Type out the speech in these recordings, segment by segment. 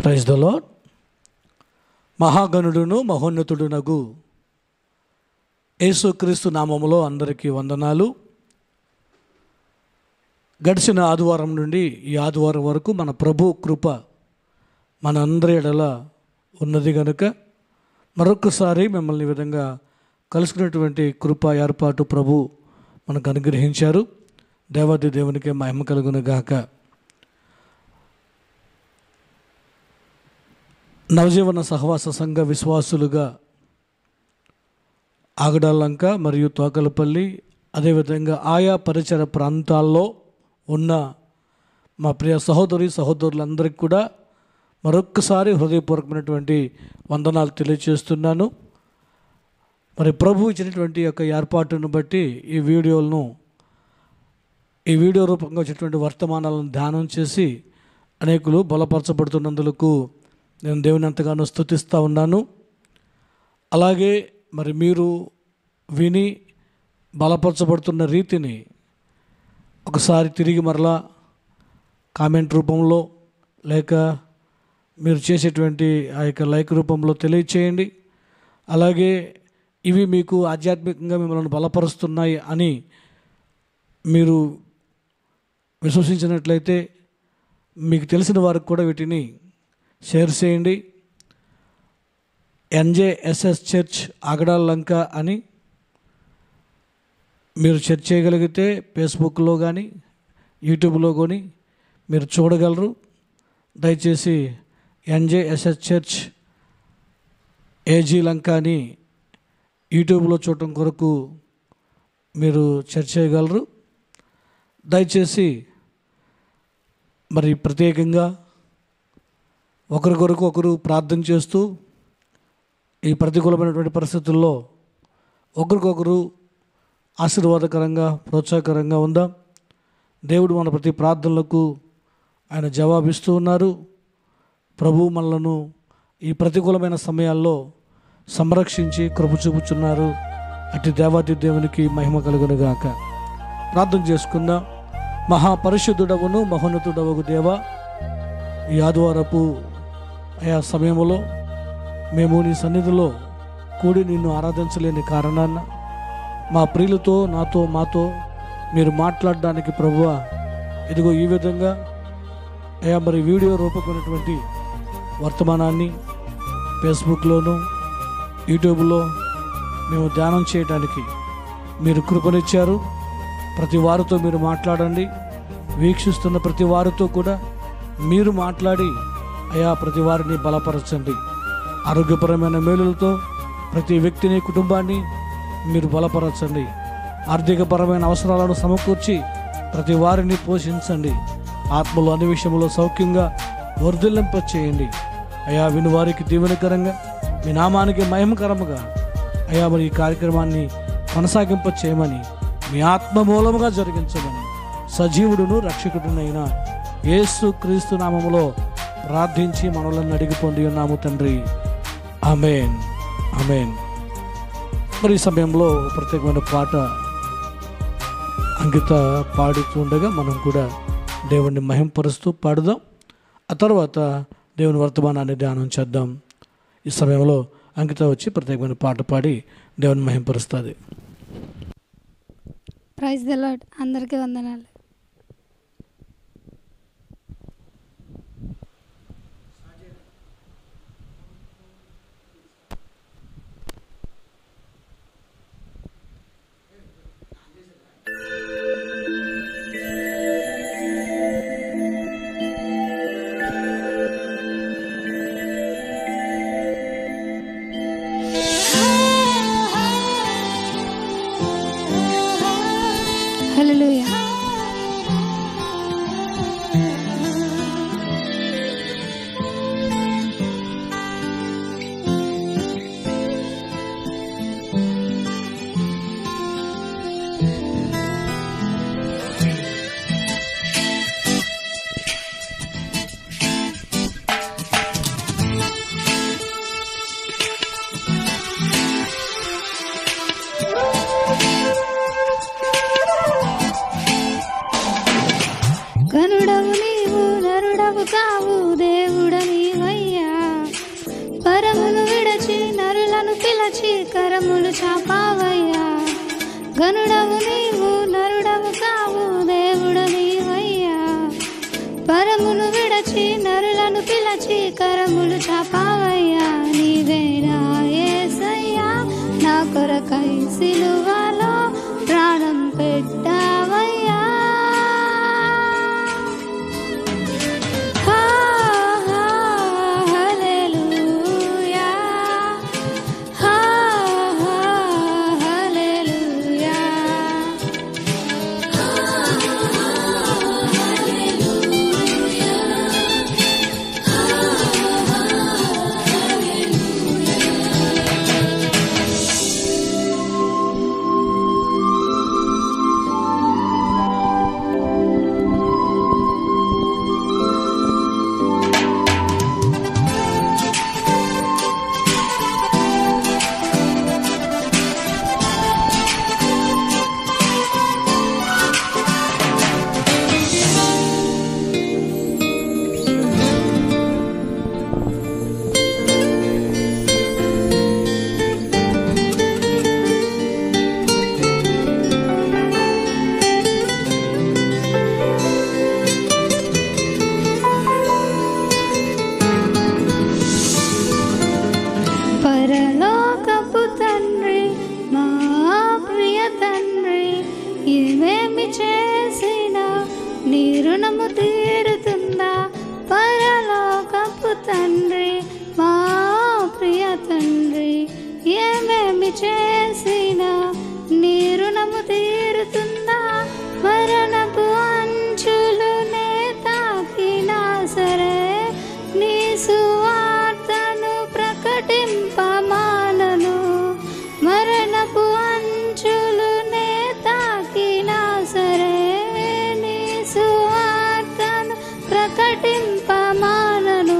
Praise the Lord మహాగణుడును మహోన్నతుడునగు యేసుక్రీస్తు నామములో అందరికీ వందనాలు గడిచిన ఆదివారం నుండి ఈ ఆదివారం వరకు మన ప్రభు కృప మన అందరి ఎడల ఉన్నది కనుక మరొకసారి మిమ్మల్ని ఈ విధంగా కలుసుకున్నటువంటి కృప ఏర్పాటు ప్రభు మనకు అనుగ్రహించారు దేవాది దేవునికి మహిమ కలుగును గాక నవజీవన సహవాస సంఘ విశ్వాసులుగా ఆగడాలంక మరియు తోకలపల్లి అదేవిధంగా ఆయా పరిసర ప్రాంతాల్లో ఉన్న మా ప్రియ సహోదరి సహోదరులందరికీ కూడా మరొక్కసారి హృదయపూర్వకమైనటువంటి వందనాలు తెలియజేస్తున్నాను మరి ప్రభు ఇచ్చినటువంటి యొక్క ఏర్పాటును బట్టి ఈ వీడియోలను ఈ వీడియో రూపంగా వచ్చినటువంటి వర్తమానాలను ధ్యానం చేసి అనేకులు బలపరచబడుతున్నందులకు నేను దేవుని ఎంతగానో స్థుతిస్తూ ఉన్నాను అలాగే మరి మీరు విని బలపరచబడుతున్న రీతిని ఒకసారి తిరిగి మరలా కామెంట్ రూపంలో లేక మీరు చేసేటువంటి ఆ యొక్క లైక్ రూపంలో తెలియచేయండి అలాగే ఇవి మీకు ఆధ్యాత్మికంగా మిమ్మల్ని బలపరుస్తున్నాయి అని మీరు విశ్వసించినట్లయితే మీకు తెలిసిన వారికి కూడా వీటిని షేర్ చేయండి ఎన్జేఎస్ఎస్ చర్చ్ ఆగడాల లంక అని మీరు సెర్చ్ చేయగలిగితే ఫేస్బుక్లో కానీ యూట్యూబ్లో కానీ మీరు చూడగలరు దయచేసి ఎన్జేఎస్ఎస్ చర్చ్ ఏజీ లంక అని యూట్యూబ్లో చూడటం కొరకు మీరు సెర్చ్ చేయగలరు దయచేసి మరి ప్రత్యేకంగా ఒకరికొరకు ఒకరు ప్రార్థన చేస్తూ ఈ ప్రతికూలమైనటువంటి పరిస్థితుల్లో ఒకరికొకరు ఆశీర్వాదకరంగా ప్రోత్సాహకరంగా ఉందాం దేవుడు మన ప్రతి ప్రార్థనలకు ఆయన జవాబిస్తూ ఉన్నారు ప్రభు మనలను ఈ ప్రతికూలమైన సమయాల్లో సంరక్షించి కృప చూపుచున్నారు అటు దేవాది దేవునికి మహిమ కలుగునుగాక ప్రార్థన చేసుకుందాం మహాపరిశుద్ధుడవును మహోన్నతుడవగు దేవ ఈ ఆదివారపు ఆయా సమయంలో మేము నీ సన్నిధిలో కూడి నిన్ను ఆరాధించలేని కారణాన మా ప్రియులతో నాతో మాతో మీరు మాట్లాడడానికి ప్రభువ ఇదిగో ఈ విధంగా అయా మరి వీడియో రూపమైనటువంటి వర్తమానాన్ని ఫేస్బుక్లోను యూట్యూబ్లో మేము ధ్యానం చేయడానికి మీరు కృపనిచ్చారు ప్రతి వారితో మీరు మాట్లాడండి వీక్షిస్తున్న ప్రతి వారితో కూడా మీరు మాట్లాడి అయా ప్రతి వారిని బలపరచండి ఆరోగ్యపరమైన మేలులతో ప్రతి వ్యక్తిని కుటుంబాన్ని మీరు బలపరచండి ఆర్థికపరమైన అవసరాలను సమకూర్చి ప్రతి వారిని పోషించండి ఆత్మలో అన్ని విషయంలో సౌఖ్యంగా వర్ధిల్లింప చేయండి అయా విని వారికి దీవెనకరంగా మీ నామానికి మహిమకరముగా అయా మరి ఈ కార్యక్రమాన్ని కొనసాగింప చేయమని మీ ఆత్మ మూలముగా జరిగించమని సజీవుడును రక్షకుడునైన యేసు క్రీస్తు నామములో ప్రార్థించి మనలను అడిగి పొంది ఉన్నాము తండ్రి అమేన్ అమేన్ మరి ఈ సమయంలో ఒక ప్రత్యేకమైన పాట అంకిత పాడుతుండగా మనం కూడా దేవుణ్ణి మహింపరుస్తూ పాడుదాం ఆ తర్వాత దేవుని వర్తమానాన్ని ధ్యానం చేద్దాం ఈ సమయంలో అంకిత వచ్చి ప్రత్యేకమైన పాట పాడి దేవుని మహింపరుస్తుంది ప్రైజ్ ద లాడ్ అందరికీ వందనాలు హల్లెలూయా కనుడవు నీవు నరుడవు కావు దేవుడ నీవై నరులను పిలచి కరములు చాపావయ్యా గనుడవు నీవు నరుడవు కావు దేవుడ నీవయ్యా పరమును విడచి నరులను పిలచి కరములు చాపావయ్యా నీవేనా యేసయ్యా నా కొరకై సిలువలో ప్రాణం పెట్టావయ్యా హా, హా, హల్లెలూయా. హా, హా, హల్లెలూయా. పరలోకపు తండ్రి మా ప్రియ తండ్రి ఏమేమి చేసినా నీ రుణము తీరుతుందా పరలోకపు తండ్రి మా ప్రియ తండ్రి ఏమేమి చేసినా నీ రుణము తీరుతుందా మరణపు అంచులు నే తాకినా సరే నీ సువార్తను ప్రకటింపమానను మరణపు అంచులు నే తాకినా సరే నీ సువార్తను ప్రకటింపమానను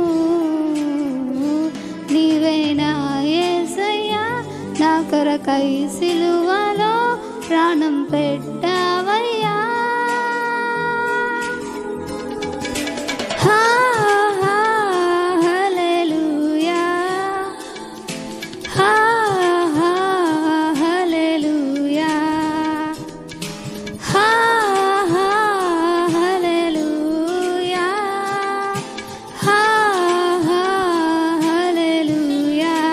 నీవేనా యేసయ్యా నా కొరకై సిలువలో ప్రాణం పెట్టావయ్యా హా, హా, హల్లెలూయా. హా, హా, హల్లెలూయా. హా, హా, హల్లెలూయా. హా, హా, హల్లెలూయా.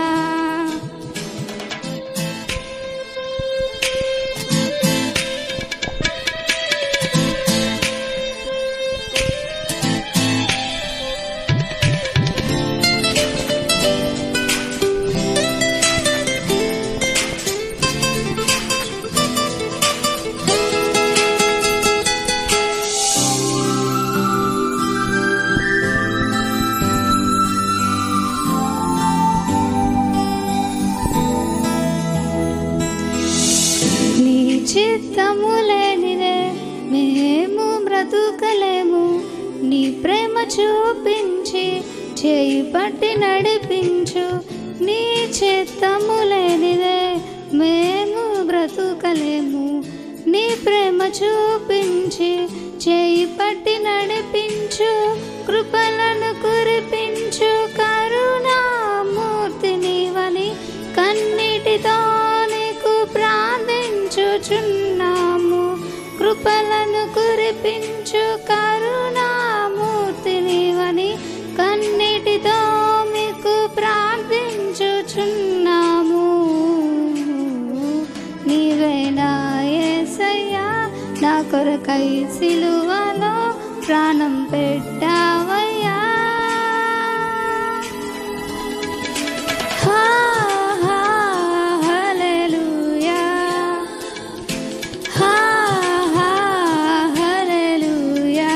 నీ చిత్తము లేనిదే మేము బ్రతుకలేము నీ ప్రేమ చూపించి చేయి పట్టి నడిపించు నీ చిత్తము లేనిదే మేము బ్రతుకలేము నీ ప్రేమ చూపించి చేయి పట్టి నడిపించు కృపలను కురిపించు కరుణామూర్తి నీవని కన్నిటితో నీకు ప్రార్థించుచున్నాము కృపలను కురిపించు కరుణామూర్తి నీవని కన్నిటితో మీకు ప్రార్థించుచున్నాము నీవేనా యేసయ్యా నా కొరకై సిలువలో ప్రాణం పెట్టావయ్యా హా, హా, హల్లెలూయా. హా, హా, హల్లెలూయా.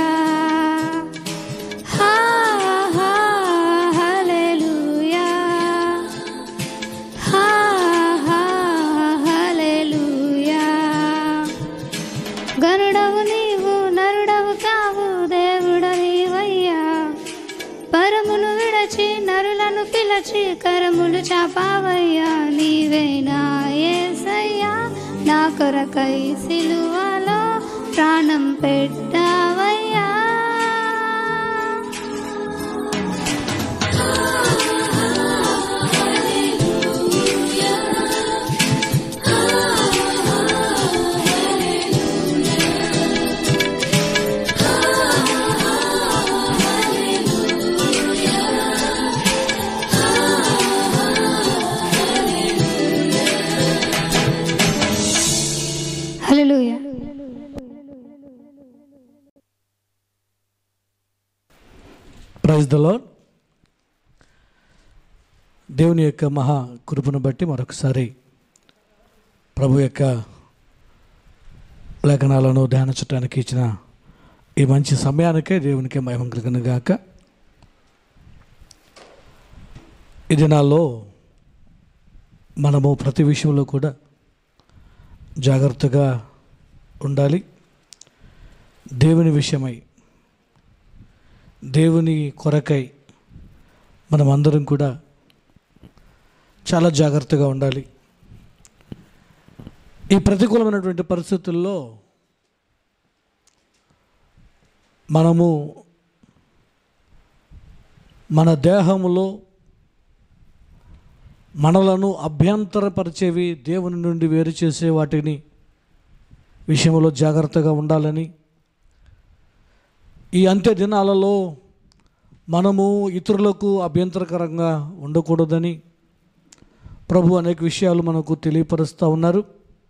హా, హా, హల్లెలూయా. హా, హా, హల్లెలూయా. గరుడవు నీవు నరుడవు కావు దేవుడ నీవయ్యా పరమును విడచి నరులను పిలచి కరములు చాపావయ్యా నీవేనా యేసయ్యా నా కొరకై సిలువలో ప్రాణం పెట్టావయ్యా ప్రైజ్ ద లాడ్ దేవుని యొక్క మహా కృపను బట్టి మరొకసారి ప్రభు యొక్క లేఖనాలను ధ్యానించడానికి ఇచ్చిన ఈ మంచి సమయానికే దేవునికి మహిమ కలిగిన గాక ఈ దినాల్లో మనము ప్రతి విషయంలో కూడా జాగ్రత్తగా ఉండాలి దేవుని విషయమై దేవుని కొరకై మనం అందరం కూడా చాలా జాగ్రత్తగా ఉండాలి ఈ ప్రతికూలమైనటువంటి పరిస్థితుల్లో మనము మన దేహములో మనలను అభ్యంతరపరిచేవి దేవుని నుండి వేరు చేసే వాటిని విషయంలో జాగ్రత్తగా ఉండాలని ఈ అంత్య దినాలలో మనము ఇతరులకు అభ్యంతరకరంగా ఉండకూడదని ప్రభు అనేక విషయాలు మనకు తెలియపరుస్తూ ఉన్నారు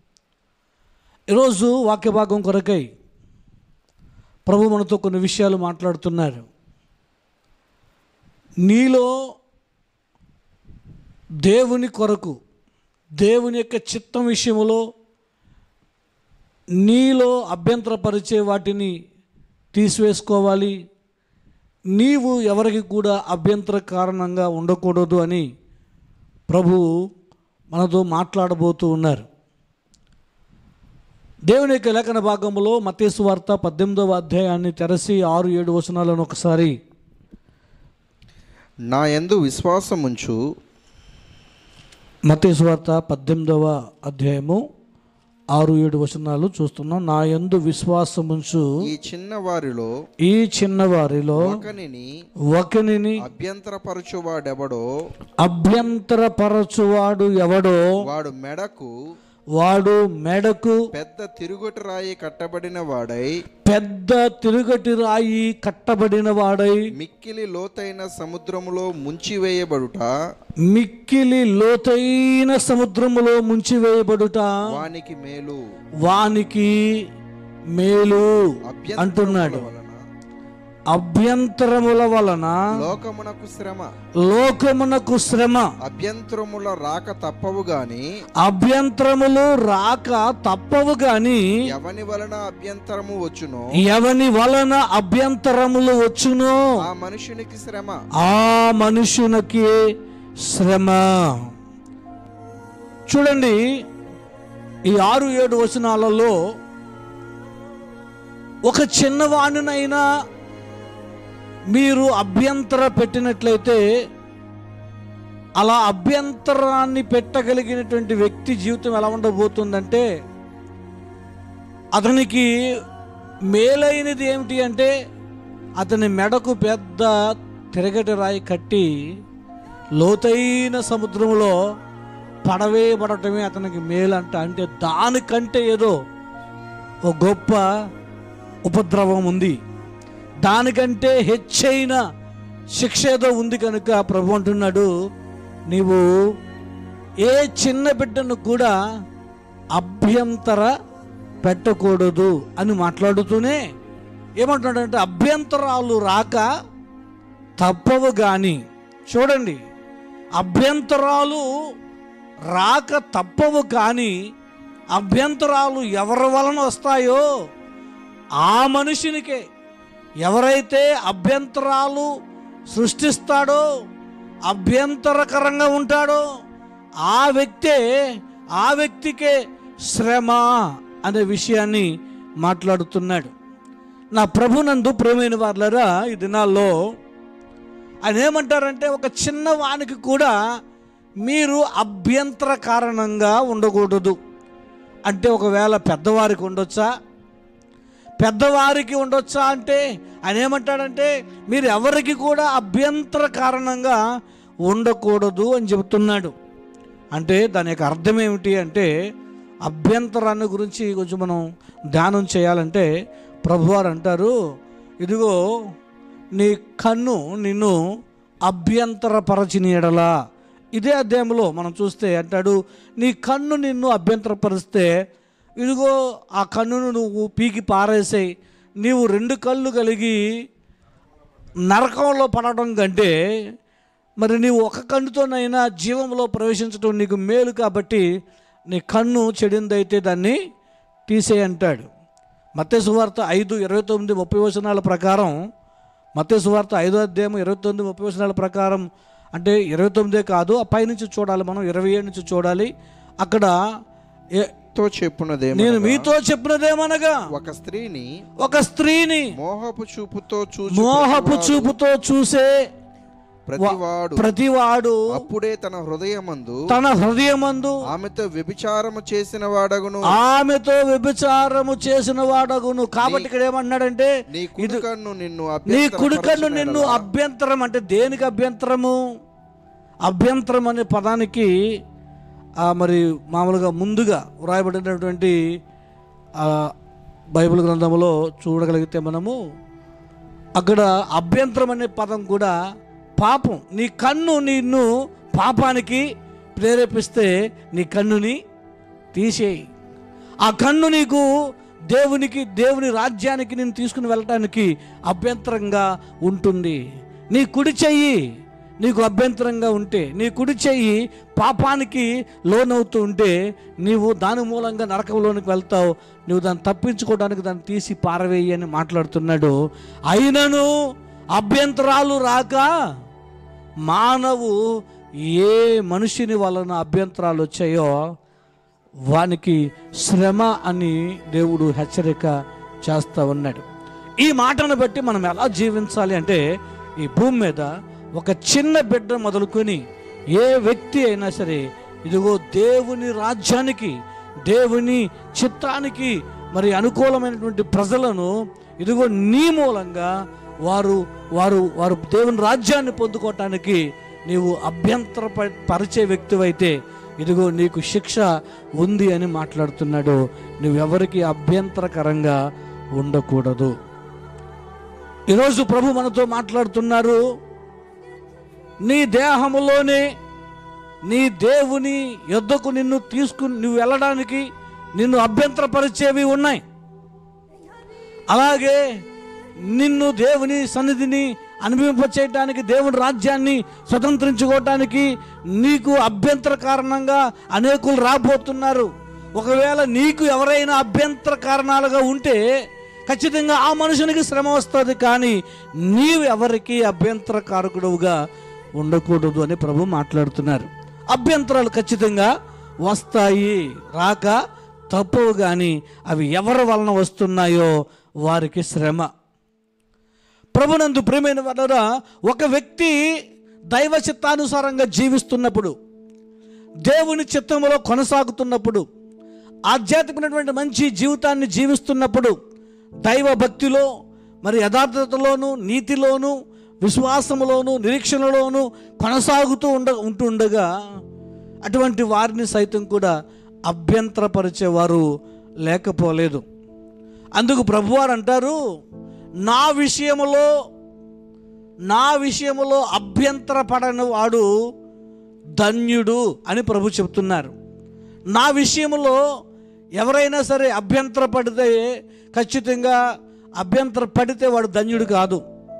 ఈరోజు వాక్య భాగం కొరకై ప్రభు మనతో కొన్ని విషయాలు మాట్లాడుతున్నారు నీలో దేవుని కొరకు దేవుని యొక్క చిత్తం విషయంలో నీలో అభ్యంతరపరిచే వాటిని తీసివేసుకోవాలి నీవు ఎవరికి కూడా అభ్యంతర కారణంగా ఉండకూడదు అని ప్రభు మనతో మాట్లాడబోతూ ఉన్నారు దేవుని యొక్క లేఖన భాగంలో మతేసు వార్త పద్దెనిమిదవ అధ్యాయాన్ని తెరసి ఆరు ఏడు వచనాలను ఒకసారి నా యందు విశ్వాసముంచు మతేసు వార్త పద్దెనిమిదవ అధ్యాయము ఆరు ఏడు వచనాలు చూస్తున్నాం నా యందు విశ్వాసముంచు ఈ చిన్న వారిలో ఈ చిన్నవారిలో ఒకనిని ఒకనిని అభ్యంతరపరచువాడెవడో అభ్యంతరపరచువాడు ఎవడో వాడు మెడకు వాడు మెడకు పెద్ద తిరుగుటి రాయి కట్టబడిన వాడై పెద్ద తిరుగటి రాయి కట్టబడిన వాడై మిక్కిలి లోతైన సముద్రములో ముంచివేయబడుట మిక్కిలి లోతైన సముద్రములో ముంచివేయబడుట వానికి మేలు వానికి మేలు అంటున్నాడు వలన అభ్యంతరముల వలన లోకమునకు శ్రమ లోకమునకు శ్రమ అభ్యంతరముల రాక తప్పవు గాని అభ్యంతరములు రాక తప్పవు గాని ఎవని వలన అభ్యంతరము వచ్చునో ఎవని వలన అభ్యంతరములు వచ్చునో ఆ మనుషునికి శ్రమ ఆ మనుషునికి శ్రమ చూడండి ఈ ఆరు ఏడు వచనాలలో ఒక చిన్నవాణినైనా మీరు అభ్యంతర పెట్టినట్లయితే అలా అభ్యంతరాన్ని పెట్టగలిగినటువంటి వ్యక్తి జీవితం ఎలా ఉండబోతుందంటే అతనికి మేలైనది ఏమిటి అంటే అతని మెడకు పెద్ద తిరగటి రాయి కట్టి లోతైన సముద్రంలో పడవేయబడటమే అతనికి మేలంట అంటే దానికంటే ఏదో ఓ గొప్ప ఉపద్రవం ఉంది దానికంటే హెచ్చైన శిక్ష ఏదో ఉంది కనుక ప్రభు అంటున్నాడు నీవు ఏ చిన్న బిడ్డను కూడా అభ్యంతర పెట్టకూడదు అని మాట్లాడుతూనే ఏమంటున్నాడంటే అభ్యంతరాలు రాక తప్పవు కానీ చూడండి అభ్యంతరాలు రాక తప్పవు కానీ అభ్యంతరాలు ఎవరి వలన వస్తాయో ఆ మనుషునికే ఎవరైతే అభ్యంతరాలు సృష్టిస్తాడో అభ్యంతరకరంగా ఉంటాడో ఆ వ్యక్తే ఆ వ్యక్తికే శ్రమ అనే విషయాన్ని మాట్లాడుతున్నాడు నా ప్రభునందు ప్రేమైన వాళ్ళరా ఈ దినాల్లో ఆయన ఏమంటారంటే ఒక చిన్న వానికి కూడా మీరు అభ్యంతర కారణంగా ఉండకూడదు అంటే ఒకవేళ పెద్దవారికి ఉండొచ్చా పెద్దవారికి ఉండొచ్చా అంటే ఆయన ఏమంటాడంటే మీరు ఎవరికి కూడా అభ్యంతర కారణంగా ఉండకూడదు అని చెబుతున్నాడు అంటే దాని యొక్క అర్థం ఏమిటి అంటే అభ్యంతరాన్ని గురించి కొంచెం మనం ధ్యానం చేయాలంటే ప్రభువారు అంటారు ఇదిగో నీ కన్ను నిన్ను అభ్యంతరపరచిన ఎడలా ఇదే అధ్యాయంలో మనం చూస్తే అంటాడు నీ కన్ను నిన్ను అభ్యంతరపరిస్తే ఇదిగో ఆ కన్నును నువ్వు పీకి పారేసాయి నీవు రెండు కళ్ళు కలిగి నరకంలో పడడం కంటే మరి నీవు ఒక కన్నుతోనైనా జీవంలో ప్రవేశించడం నీకు మేలు కాబట్టి నీ కన్ను చెడిందైతే దాన్ని తీసే అంటాడు మత్తయి సువార్త ఐదు ఇరవై తొమ్మిది ముప్పై వచనాల ప్రకారం మత్తయి సువార్త ఐదో అధ్యాయం ఇరవై తొమ్మిది ముప్పై వచనాల ప్రకారం అంటే ఇరవై తొమ్మిదే కాదు ఆ పైనుంచి చూడాలి మనం ఇరవై ఏడు నుంచి చూడాలి అక్కడ ఏ- తో చెప్పున్నదే నేను మీతో చెప్పినదేమనగా ఒక స్త్రీని ఒక స్త్రీని మోహపు చూపుతో చూచు మోహపు చూపుతో చూసే ప్రతివాడు ప్రతివాడు అప్పుడే తన హృదయమందు తన హృదయమందు ఆమెతో వ్యభిచారము చేసిన వాడగును ఆమెతో వ్యభిచారము చేసిన వాడగును కాబట్టి ఇక్కడ ఏమన్నాడంటే నీ కుడి కన్ను నిన్ను నీ కుడికన్ను అభ్యంతరపరచిన నిన్ను ఎడల అభ్యంతరం అంటే దేనికి అభ్యంతరము అభ్యంతరం అనే పదానికి ఆ మరి మామూలుగా ముందుగా వ్రాయబడినటువంటి ఆ బైబిల్ గ్రంథంలో చూడగలిగితే మనము అక్కడ అభ్యంతరం అనే పదం కూడా పాపం నీ కన్ను నిన్ను పాపానికి ప్రేరేపిస్తే నీ కన్నుని తీసేయి ఆ కన్ను నీకు దేవునికి దేవుని రాజ్యానికి నేను తీసుకుని వెళ్ళటానికి అభ్యంతరంగా ఉంటుంది నీ కుడి చెయ్యి నీకు అభ్యంతరంగా ఉంటే నీ కుడి చెయ్యి పాపానికి లోనవుతూ ఉంటే నీవు దాని మూలంగా నరకంలోనికి వెళ్తావు నువ్వు దాన్ని తప్పించుకోవడానికి దాన్ని తీసి పారవేయి అని మాట్లాడుతున్నాడు అయినను అభ్యంతరాలు రాక మానవు ఏ మనిషిని వలన అభ్యంతరాలు వచ్చాయో వానికి శ్రమ అని దేవుడు హెచ్చరిక చేస్తూ ఉన్నాడు ఈ మాటను బట్టి మనం ఎలా జీవించాలి అంటే ఈ భూమి మీద ఒక చిన్న బిడ్డ మొదలుకొని ఏ వ్యక్తి అయినా సరే ఇదిగో దేవుని రాజ్యానికి దేవుని చిత్తానికి మరి అనుకూలమైనటువంటి ప్రజలను ఇదిగో నీ మూలంగా వారు వారు వారు దేవుని రాజ్యాన్ని పొందుకోవటానికి నీవు అభ్యంతర ప- పరిచే వ్యక్తివైతే ఇదిగో నీకు శిక్ష ఉంది అని మాట్లాడుతున్నాడు నువ్వెవరికి అభ్యంతరకరంగా ఉండకూడదు ఈరోజు ప్రభు మనతో మాట్లాడుతున్నారు నీ దేహములోనే నీ దేవుని యొద్దకు నిన్ను తీసుకుని నువ్వు వెళ్ళడానికి నిన్ను అభ్యంతరపరిచేవి ఉన్నాయి అలాగే నిన్ను దేవుని సన్నిధిని అనుభవింపచేయటానికి దేవుని రాజ్యాన్ని స్వతంత్రించుకోవటానికి నీకు అభ్యంతర కారణంగా అనేకులు రాబోతున్నారు ఒకవేళ నీకు ఎవరైనా అభ్యంతర కారణాలుగా ఉంటే ఖచ్చితంగా ఆ మనుషునికి శ్రమ వస్తుంది కానీ నీవు ఎవరికి అభ్యంతర కారకుడుగా ఉండకూడదు అని ప్రభు మాట్లాడుతున్నారు అభ్యంతరాలు ఖచ్చితంగా వస్తాయి రాక తప్పవు కానీ అవి ఎవరి వలన వస్తున్నాయో వారికి శ్రమ ప్రభునందు ప్రేమైన వలన ఒక వ్యక్తి దైవ చిత్తానుసారంగా జీవిస్తున్నప్పుడు దేవుని చిత్తంలో కొనసాగుతున్నప్పుడు ఆధ్యాత్మికమైనటువంటి మంచి జీవితాన్ని జీవిస్తున్నప్పుడు దైవ భక్తిలో మరి యథార్థతలోను నీతిలోను విశ్వాసములోను నిరీక్షణలోను కొనసాగుతూ ఉండ ఉంటుండగా అటువంటి వారిని సైతం కూడా అభ్యంతరపరిచేవారు లేకపోలేదు అందుకు ప్రభువారు అంటారు నా విషయములో నా విషయములో అభ్యంతరపడని వాడు ధన్యుడు అని ప్రభు చెప్తున్నారు నా విషయంలో ఎవరైనా సరే అభ్యంతర పడితే ఖచ్చితంగా అభ్యంతర పడితే వాడు ధన్యుడు కాదు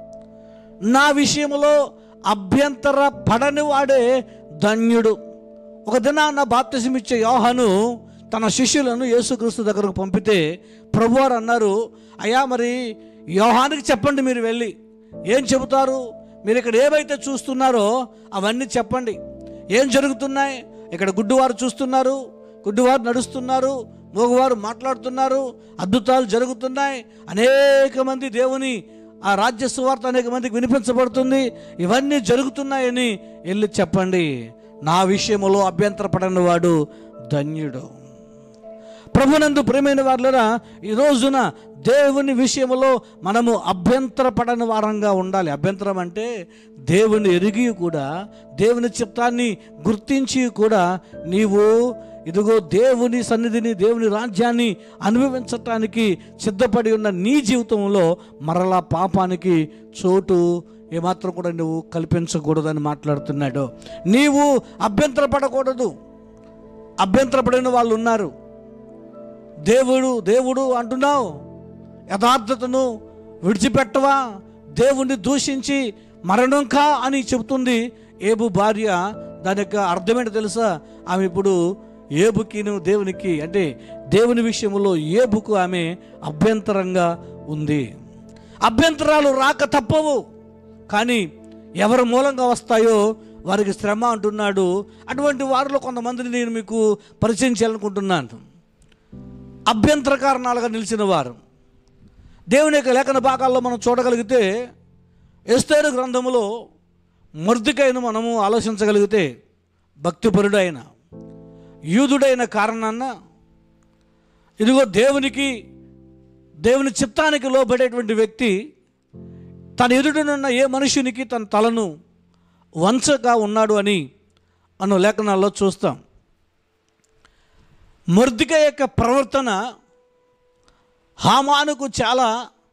నా విషయంలో అభ్యంతర పడని వాడే ధన్యుడు ఒక దినాన్న బాప్తిసం ఇచ్చే యోహాను తన శిష్యులను యేసుక్రీస్తు దగ్గరకు పంపితే ప్రభువారు అన్నారు అయ్యా మరి యోహానికి చెప్పండి మీరు వెళ్ళి ఏం చెబుతారు మీరు ఇక్కడ ఏవైతే చూస్తున్నారో అవన్నీ చెప్పండి ఏం జరుగుతున్నాయి ఇక్కడ గుడ్డివారు చూస్తున్నారు గుడ్డివారు నడుస్తున్నారు మగవారు మాట్లాడుతున్నారు అద్భుతాలు జరుగుతున్నాయి అనేక మంది దేవుని ఆ రాజ్య సువార్త అనేక మందికి వినిపించబడుతుంది ఇవన్నీ జరుగుతున్నాయని వెళ్ళి చెప్పండి నా విషయములో అభ్యంతరపడని వాడు ధన్యుడు ప్రభునందు ప్రేమైన వారులరా ఈ రోజున దేవుని విషయంలో మనము అభ్యంతరపడని వారంగా ఉండాలి అభ్యంతరం అంటే దేవుని ఎరిగి కూడా దేవుని చిత్తాన్ని గుర్తించి కూడా నీవు ఇదిగో దేవుని సన్నిధిని దేవుని రాజ్యాన్ని అనుభవించటానికి సిద్ధపడి ఉన్న నీ జీవితంలో మరలా పాపానికి చోటు ఏమాత్రం కూడా నువ్వు కల్పించకూడదని మాట్లాడుతున్నాడు నీవు అభ్యంతరపడకూడదు అభ్యంతరపడిన వాళ్ళు ఉన్నారు దేవుడు దేవుడు అంటున్నావు యథార్థతను విడిచిపెట్టవా దేవుణ్ణి దూషించి మరణం కా అని చెబుతుంది ఏబు భార్య దాని యొక్క అర్థమేంటో తెలుసా ఆమె ఇప్పుడు ఏబుకిను దేవునికి అంటే దేవుని విషయంలో ఏబుకు ఆమె అభ్యంతరంగా ఉంది అభ్యంతరాలు రాక తప్పవు కానీ ఎవరి మూలంగా వస్తాయో వారికి శ్రమ అంటున్నాడు అటువంటి వారిలో కొంతమందిని నేను మీకు పరిచయం చేయాలనుకుంటున్నాను అభ్యంతర కారణాలుగా నిలిచిన వారు దేవుని యొక్క లేఖన భాగాల్లో మనం చూడగలిగితే ఎస్తేరు గ్రంథములో మర్దికైన మనము ఆలోచించగలిగితే భక్తిపరుడైన యూదుడైన కారణాన్న ఇదిగో దేవునికి దేవుని చిత్తానికి లోబడేటువంటి వ్యక్తి తన ఎదుటనున్న ఏ మనుషునికి తన తలను వంచగా ఉన్నాడు అని మనం లేఖనాల్లో చూస్తాం మర్దిక యొక్క ప్రవర్తన హామానుకు చాలా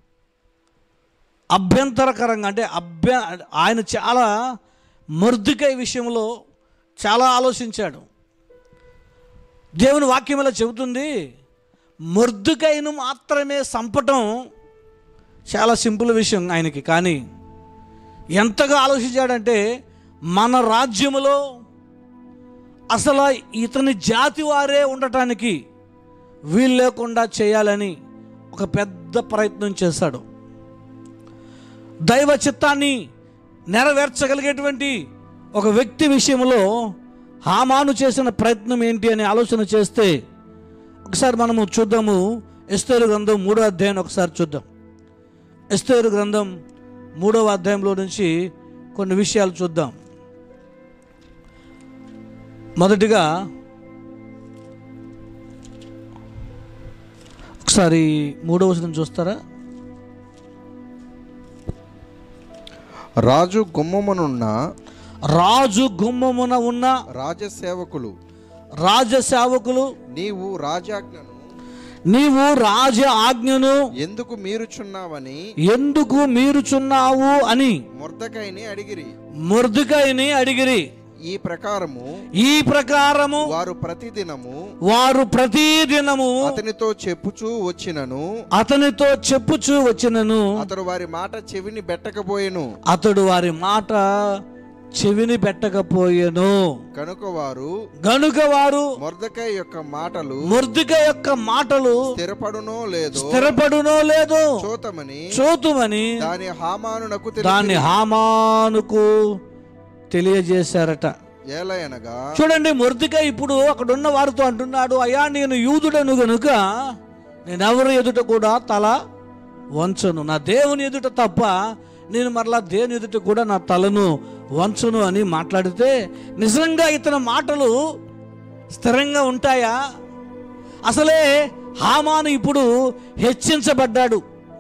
అభ్యంతరకరంగా అంటే అభ్య ఆయన చాలా మర్దికై విషయంలో చాలా ఆలోచించాడు దేవుని వాక్యం ఇలా చెబుతుంది మర్దుకైను మాత్రమే సంపటం చాలా సింపుల్ విషయం ఆయనకి కానీ ఎంతగా ఆలోచించాడంటే మన రాజ్యములో అసలు ఇతని జాతి వారే ఉండటానికి వీలు లేకుండా చేయాలని ఒక పెద్ద ప్రయత్నం చేశాడు దైవ చిత్తాన్ని నెరవేర్చగలిగేటువంటి ఒక వ్యక్తి విషయంలో హామాను చేసిన ప్రయత్నం ఏంటి అని ఆలోచన చేస్తే ఒకసారి మనము చూద్దాము ఎస్తేరు గ్రంథం మూడో అధ్యాయం ఒకసారి చూద్దాం ఎస్తేరు గ్రంథం మూడవ అధ్యాయంలో నుంచి కొన్ని విషయాలు చూద్దాం మొదటిగా ఒకసారి మూడవ వచనం చూస్తారా రాజు గుమ్మమునున్న రాజు గుమ్మమున ఉన్న రాజసేవకులు రాజసేవకులు నీవు రాజాజ్ఞను నీవు రాజ ఆజ్ఞను ఎందుకు మీరుచున్నావని ఎందుకు మీరుచున్నావు అని మొర్దకైని అడిగిరి ముర్దుకైని అడిగిరి ఈ ప్రకారము ఈ ప్రకారము వారు ప్రతిదినము వారు ప్రతిదినము అతనితో చెప్పుచూ వచ్చినను అతనితో చెప్పుచూ వచ్చినను అతడు వారి మాట చెవిని బెట్టకపోయెను అతడు వారి మాట చెవిని పెట్టకపోయెను కనుక వారు గనుక వారు మొర్దకై యొక్క మాటలు ముర్దిక యొక్క మాటలు స్థిరపడునో లేదో స్థిరపడునో లేదో చూతమని చూతుమని దాని హామానునకు దాన్ని తెలిసి హామానుకు తెలియజేశారట ఏలయనగా చూడండి ముర్దిక ఇప్పుడు అక్కడ ఉన్న వారితో అంటున్నాడు అయ్యా నేను యూదుడను గనుక నేను ఎవరి ఎదుట కూడా తల వంచను నా దేవుని ఎదుట తప్ప నేను మరలా దేవుని ఎదుట కూడా నా తలను వంచను అని మాట్లాడితే నిజంగా ఇతని మాటలు స్థిరంగా ఉంటాయా అసలే హామాను ఇప్పుడు హెచ్చించబడ్డాడు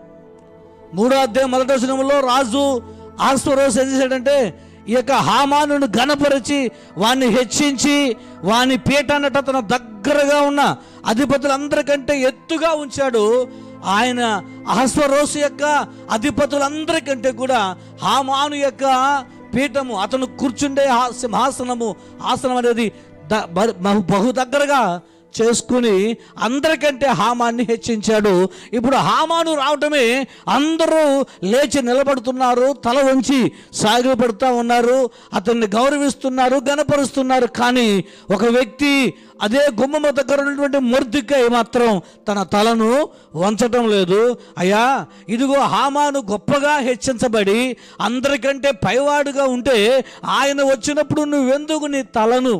మూడో అధ్యాయం మొదటి వచనంలో రాజు ఆస్వరోస్ ఏం చేశాడంటే ఈ యొక్క హామానును ఘనపరిచి వాణ్ణి హెచ్చించి వాని పీఠాన్నట తన దగ్గరగా ఉన్న అధిపతులందరికంటే ఎత్తుగా ఉంచాడు ఆయన అహస్వరోసు యొక్క అధిపతులందరికంటే కూడా హామాను యొక్క పీఠము అతను కూర్చుండే హా- సింహాసనము ఆసనం అనేది ద- బ- బహు- బహు దగ్గరగా చేసుకుని అందరికంటే హామాన్ని హెచ్చించాడు ఇప్పుడు హామాను రావటమే అందరూ లేచి నిలబడుతున్నారు తల వంచి సాగిపడుతూ ఉన్నారు అతన్ని గౌరవిస్తున్నారు గనపరుస్తున్నారు కానీ ఒక వ్యక్తి అదే గుమ్మమ దగ్గర ఉన్నటువంటి మొర్దికై మాత్రం తన తలను వంచటం లేదు అయ్యా ఇదిగో హామాను గొప్పగా హెచ్చించబడి అందరికంటే పైవాడుగా ఉంటే ఆయన వచ్చినప్పుడు నువ్వెందుకు నీ తలను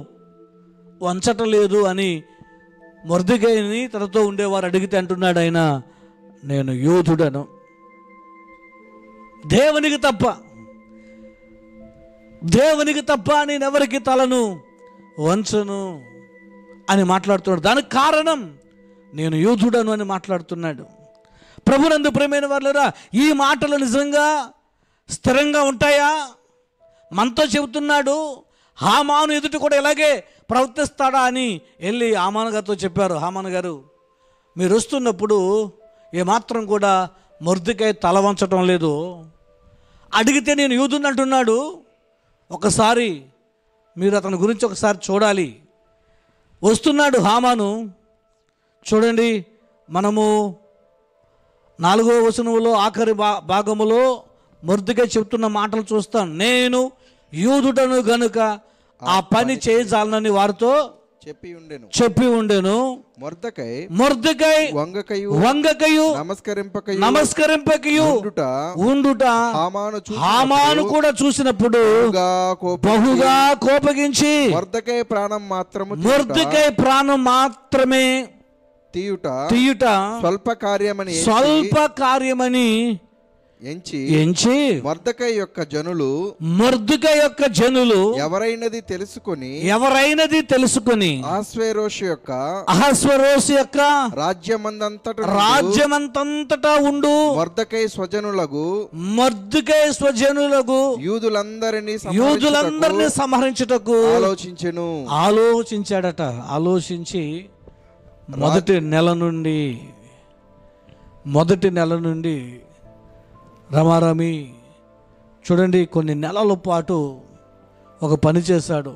వంచటం లేదు అని మొర్దికైని తనతో ఉండేవారు అడిగితే అంటున్నాడు ఆయన నేను యోధుడను దేవునికి తప్ప దేవునికి తప్ప నేను ఎవరికి తలను వంచను అని మాట్లాడుతున్నాడు దానికి కారణం నేను యూదుడను అని మాట్లాడుతున్నాడు ప్రభునందు ప్రేమైన వాళ్ళరా ఈ మాటలు నిజంగా స్థిరంగా ఉంటాయా మనతో చెబుతున్నాడు హామాను ఎదుటి కూడా ఇలాగే ప్రవర్తిస్తాడా అని వెళ్ళి హామాను గారితో చెప్పారు హామాను గారు మీరు వస్తున్నప్పుడు ఏమాత్రం కూడా మొర్దికై తల వంచటం లేదు అడిగితే నేను యూదుని అంటున్నాడు ఒకసారి మీరు అతని గురించి ఒకసారి చూడాలి వస్తున్నాడు హామాను చూడండి మనము నాలుగో వచనములో ఆఖరి భా భాగములో మొర్దుగా చెప్తున్న మాటలు చూస్తాం నేను యూదుడను గనుక ఆ పని చేయజాలనని వారితో చెప్పి ఉండెను చెప్పి ఉండెను మొర్దకై మొర్దుకై వంగకయు వంగకయు నమస్కరింపకయు నమస్కరింపకయు ఉండుట ఉండుట హామాను చూసి హామాను కూడా చూసినప్పుడు బహుగా కోప బహుగా కోపగించి మొర్దకై ప్రాణం మాత్రము తీయుట, మొర్దుకై ప్రాణం మాత్రమే తీయుట తీయుట స్వల్ప కార్యమని ఎంచి- స్వల్ప కార్యమని ఎంచి ఎంచి మొర్దకై యొక్క జనులు మొర్దుక యొక్క జనులు ఎవరైనది తెలుసుకొని ఎవరైనది తెలుసుకుని ఆశ్వేరోషు యొక్క అహస్వరోసు యొక్క రాజ్యమందంతట రాజ్యమంతంతటా ఉండు మొర్దకై స్వజనులకు మొర్దుకై స్వజనులకు యూదులందరినీ యూదులందరినీ సంహరించుటకు ఆలోచించెను ఆలోచించాడట ఆలోచించి మొదటి నెల నుండి మొదటి నెల నుండి రమారమి చూడండి కొన్ని నెలల పాటు ఒక పని చేశాడు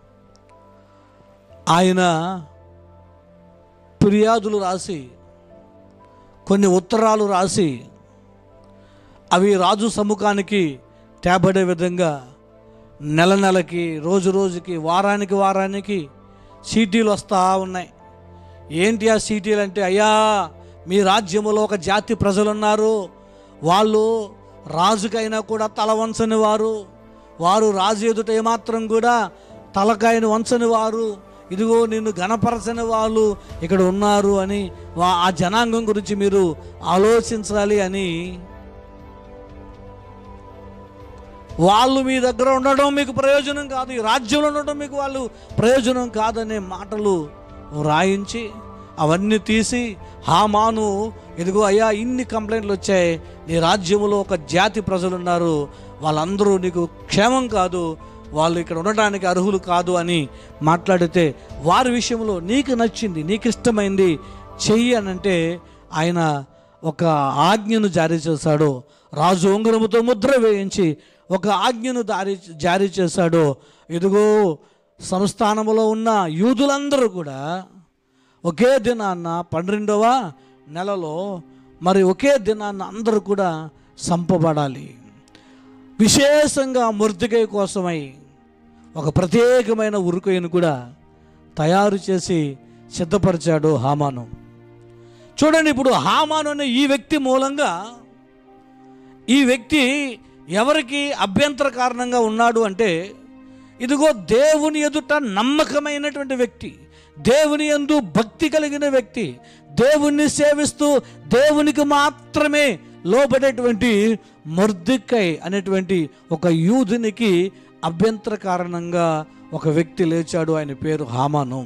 ఆయన ఫిర్యాదులు రాసి కొన్ని ఉత్తరాలు రాసి అవి రాజు సముఖానికి తేబడే విధంగా నెల నెలకి రోజు రోజుకి వారానికి వారానికి సీటీలు వస్తూ ఉన్నాయి ఏంటి ఆ సీటీలు అంటే అయ్యా మీ రాజ్యములో ఒక జాతి ప్రజలు ఉన్నారు వాళ్ళు రాజుకైనా కూడా తల వంచని వారు వారు రాజు ఎదుట ఏమాత్రం కూడా తలకాయను వంచని వారు ఇదిగో నిన్ను గణపరచని వాళ్ళు ఇక్కడ ఉన్నారు అని వా- ఆ జనాంగం గురించి మీరు ఆలోచించాలి అని వాళ్ళు మీ దగ్గర ఉండడం మీకు ప్రయోజనం కాదు ఈ రాజ్యంలో ఉండడం మీకు వాళ్ళు ప్రయోజనం కాదనే మాటలు రాయించి అవన్నీ తీసి హామాను ఇదిగో అయ్యా ఇన్ని కంప్లైంట్లు వచ్చాయి నీ రాజ్యంలో ఒక జాతి ప్రజలు ఉన్నారు వాళ్ళందరూ నీకు క్షేమం కాదు వాళ్ళు ఇక్కడ ఉండడానికి అర్హులు కాదు అని మాట్లాడితే వారి విషయంలో నీకు నచ్చింది నీకు ఇష్టమైంది చెయ్యి అని అంటే ఆయన ఒక ఆజ్ఞను జారీ చేశాడు రాజు ఉంగరముతో ముద్ర వేయించి ఒక ఆజ్ఞను దారి జారీ చేశాడు ఇదిగో సంస్థానములో ఉన్న యూదులందరూ కూడా ఒకే దినాన్న పన్నెండవ నెలలో మరి ఒకే దినాన్న అందరూ కూడా సంపబడాలి విశేషంగా మృతికై కోసమై ఒక ప్రత్యేకమైన ఉరుకైను కూడా తయారు చేసి సిద్ధపరిచాడు హామాను చూడండి ఇప్పుడు హామాను అనే ఈ వ్యక్తి మూలంగా ఈ వ్యక్తి ఎవరికి అభ్యంతర కారణంగా ఉన్నాడు అంటే ఇదిగో దేవుని ఎదుట నమ్మకమైనటువంటి వ్యక్తి దేవుని యందు భక్తి కలిగిన వ్యక్తి దేవుణ్ణి సేవిస్తూ దేవునికి మాత్రమే లోబడేటువంటి మొర్దిక్కై అనేటువంటి ఒక యూదునికి అభ్యంతర కారణంగా ఒక వ్యక్తి లేచాడు ఆయన పేరు హామాను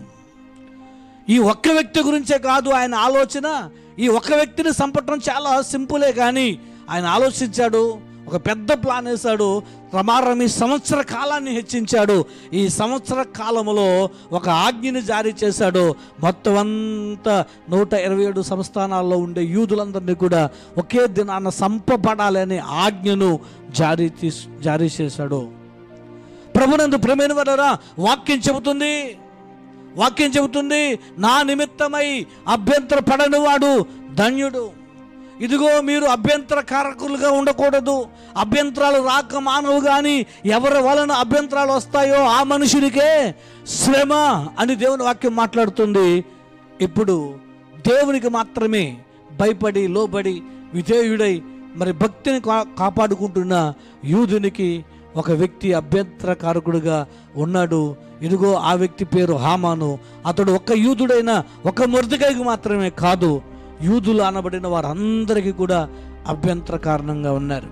ఈ ఒక్క వ్యక్తి గురించే కాదు ఆయన ఆలోచన ఈ ఒక్క వ్యక్తిని చంపటం చాలా సింపులే కానీ ఆయన ఆలోచించాడు ఒక పెద్ద ప్లాన్ వేశాడు రమారమి సంవత్సర కాలాన్ని హెచ్చించాడు ఈ సంవత్సర కాలములో ఒక ఆజ్ఞని జారీ చేశాడు మొత్తం అంతా నూట ఇరవై ఏడు సంస్థానాల్లో ఉండే యూదులందరినీ కూడా ఒకే దినాన సంపబడాలనే ఆజ్ఞను జారీ తీసు జారీ చేశాడు ప్రభునందు ప్రమేణ వలరా వాక్యం చెబుతుంది వాక్యం చెబుతుంది నా నిమిత్తమై అభ్యంతర పడని వాడు ధన్యుడు ఇదిగో మీరు అభ్యంతర కారకులుగా ఉండకూడదు అభ్యంతరాలు రాక మానవు కానీ ఎవరి వలన అభ్యంతరాలు వస్తాయో ఆ మనుషునికే శ్రమ అని దేవుని వాక్యం మాట్లాడుతుంది ఇప్పుడు దేవునికి మాత్రమే భయపడి లోబడి విధేయుడై మరి భక్తిని కా కాపాడుకుంటున్న యూదునికి ఒక వ్యక్తి అభ్యంతరకారకుడుగా ఉన్నాడు ఇదిగో ఆ వ్యక్తి పేరు హామాను అతడు ఒక్క యూదుడైన ఒక మురదకాయకు మాత్రమే కాదు యూదులు అనబడిన వారందరికీ కూడా అభ్యంతర కారణంగా ఉన్నారు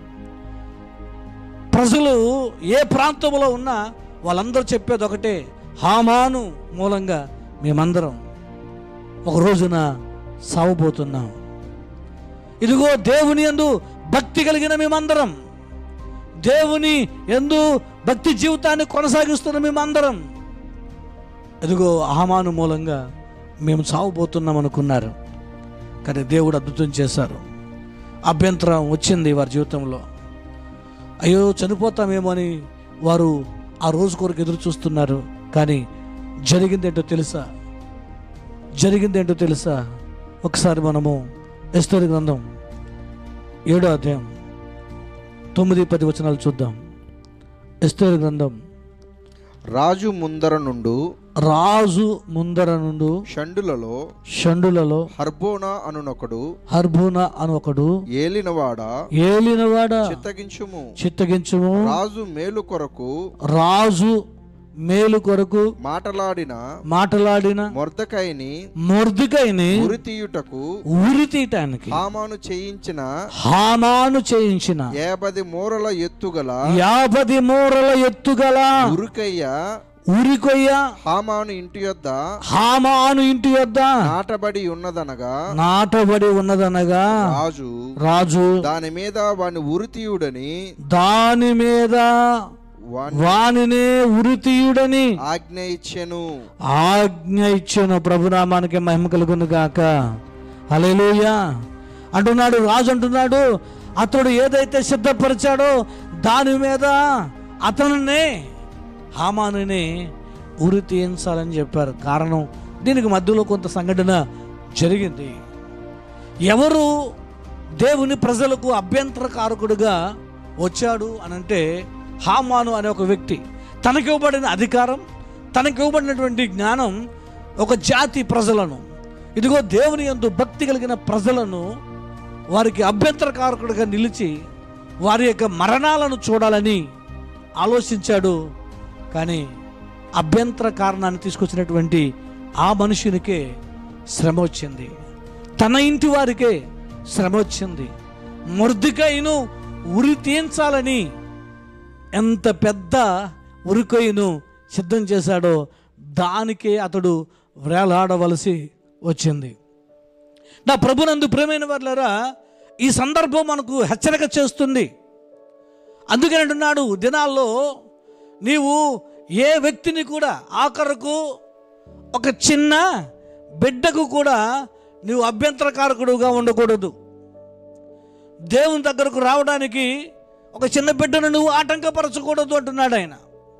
ప్రజలు ఏ ప్రాంతంలో ఉన్నా వాళ్ళందరూ చెప్పేది ఒకటే హామాను మూలంగా మేమందరం ఒక రోజున సావబోతున్నాం ఇదిగో దేవుని యందు భక్తి కలిగిన మేమందరం దేవుని ఎందు భక్తి జీవితాన్ని కొనసాగిస్తున్న మేమందరం ఇదిగో హామాను మూలంగా మేము చావబోతున్నాం అనుకున్నారు కానీ దేవుడు అద్భుతం చేశారు అభ్యంతరం వచ్చింది వారి జీవితంలో అయ్యో చనిపోతామేమో అని వారు ఆ రోజు కొరకు ఎదురు చూస్తున్నారు కానీ జరిగిందేంటో తెలుసా జరిగిందేంటో తెలుసా ఒకసారి మనము ఎస్తరి గ్రంథం ఏడో అధ్యాయం తొమ్మిది పది వచనాలు చూద్దాం ఎస్తేరు గ్రంథం రాజు ముందర నుండు రాజు ముందర నుండు షండులలో షండులలో హర్బోనా అనునొకడు హర్భూన అని ఒకడు ఏలినవాడ ఏలినవాడ చిత్తగించుము చిత్తగించుము రాజు మేలు కొరకు రాజు మేలు కొరకు మాటలాడిన మాటలాడిన మొర్దకైని మొర్దికైని ఉరి తీయుటకు ఉరి తీయటానికి హామాను చేయించిన హామాను చేయించిన ఏబది మూరల ఎత్తుగల యాభది మూరల ఎత్తుగల ఉరికయ్య ఉరికొయ్య హామాను ఇంటి యొద్ద హామాను ఇంటి వద్ద నాటబడి ఉన్నదనగా నాటబడి ఉన్నదనగా రాజు రాజు దాని మీద వాని ఉరితీయుడని దాని మీద వాని వానినే ఉరితీయుడని ఆజ్ఞ ఇచ్చెను ఆజ్ఞ ఇచ్చిన ప్రభునామానికి మహిమ కలుగును గాక హల్లెలూయా అంటున్నాడు రాజు అంటున్నాడు అతడు ఏదైతే సిద్ధపరిచాడో దాని మీద అతనినే హామానుని ఉరి తీయించాలని చెప్పారు కారణం దీనికి మధ్యలో కొంత సంఘటన జరిగింది ఎవరు దేవుని ప్రజలకు అభ్యంతరకారకుడుగా వచ్చాడు అనంటే హామాను అనే ఒక వ్యక్తి తనకి ఇవ్వబడిన అధికారం తనకి ఇవ్వబడినటువంటి జ్ఞానం ఒక జాతి ప్రజలను ఇదిగో దేవుని యందు భక్తి కలిగిన ప్రజలను వారికి అభ్యంతరకారకుడిగా నిలిచి వారి యొక్క మరణాలను చూడాలని ఆలోచించాడు కానీ అభ్యంతర కారణాన్ని తీసుకొచ్చినటువంటి ఆ మనుషునికే శ్రమ వచ్చింది తన ఇంటి వారికే శ్రమ వచ్చింది మొర్దికైను ఉరి తీయించాలని ఎంత పెద్ద ఉరికొయ్యను సిద్ధం చేశాడో దానికే అతడు వేలాడవలసి వచ్చింది నా ప్రభునందు ప్రేమైన వాళ్ళరా ఈ సందర్భం మనకు హెచ్చరిక చేస్తుంది అందుకని అంటున్నాడు దినాల్లో నీవు ఏ వ్యక్తిని కూడా ఆఖరకు ఒక చిన్న బిడ్డకు కూడా నీవు అభ్యంతరకారకుడుగా ఉండకూడదు దేవుని దగ్గరకు రావడానికి ఒక చిన్న బిడ్డను నువ్వు ఆటంకపరచకూడదు అంటున్నాడు ఆయన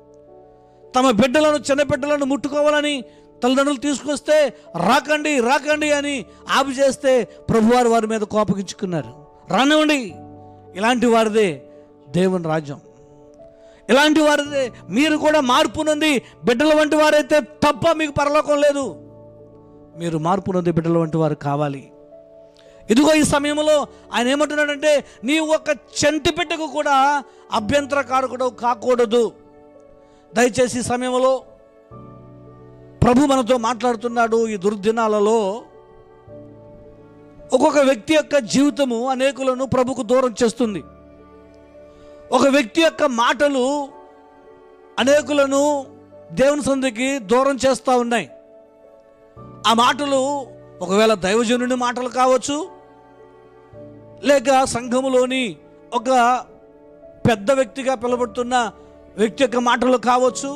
తమ బిడ్డలను చిన్న బిడ్డలను ముట్టుకోవాలని తల్లిదండ్రులు తీసుకొస్తే రాకండి రాకండి అని ఆపి చేస్తే ప్రభువారు వారి మీద కోపగించుకున్నారు రానివ్వండి ఇలాంటి వారిదే దేవుని రాజ్యం ఇలాంటి వారిదే మీరు కూడా మార్పు నుండి బిడ్డల వంటి వారైతే తప్ప మీకు పరలోకం లేదు మీరు మార్పు నుండి బిడ్డల వంటి వారు కావాలి ఇదిగో ఈ సమయంలో ఆయన ఏమంటున్నాడంటే నీ ఒక చంటి బిడ్డకు కూడా అభ్యంతరకారకుడు కాకూడదు దయచేసి ఈ సమయంలో ప్రభు మనతో మాట్లాడుతున్నాడు ఈ దుర్దినాలలో ఒక్కొక్క వ్యక్తి యొక్క జీవితము అనేకులను ప్రభుకు దూరం చేస్తుంది ఒక వ్యక్తి యొక్క మాటలు అనేకులను దేవుని సంధికి దూరం చేస్తూ ఉన్నాయి ఆ మాటలు ఒకవేళ దైవజనుని మాటలు కావచ్చు లేక సంఘములోని ఒక పెద్ద వ్యక్తిగా పిలువబడుతున్న వ్యక్తి యొక్క మాటలు కావచ్చు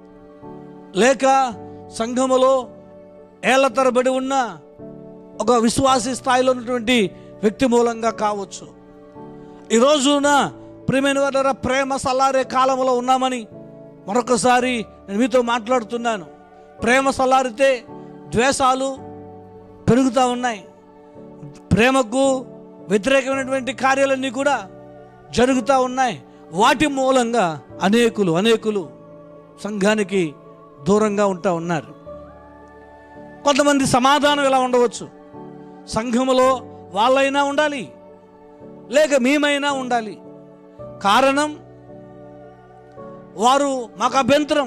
లేక సంఘములో ఏళ్ల తరబడి ఉన్న ఒక విశ్వాసి స్థాయిలో ఉన్నటువంటి వ్యక్తి మూలంగా కావచ్చు ఈ రోజున ప్రియమైన వారి ప్రేమ సల్లారే కాలంలో ఉన్నామని మరొకసారి నేను మీతో మాట్లాడుతున్నాను ప్రేమ సల్లారితే ద్వేషాలు పెరుగుతూ ఉన్నాయి ప్రేమకు వ్యతిరేకమైనటువంటి కార్యాలన్నీ కూడా జరుగుతూ ఉన్నాయి వాటి మూలంగా అనేకులు అనేకులు సంఘానికి దూరంగా ఉంటా ఉన్నారు కొంతమంది సమాధానం ఇలా ఉండవచ్చు సంఘములో వాళ్ళైనా ఉండాలి లేక మేమైనా ఉండాలి కారణం వారు మాకు అభ్యంతరం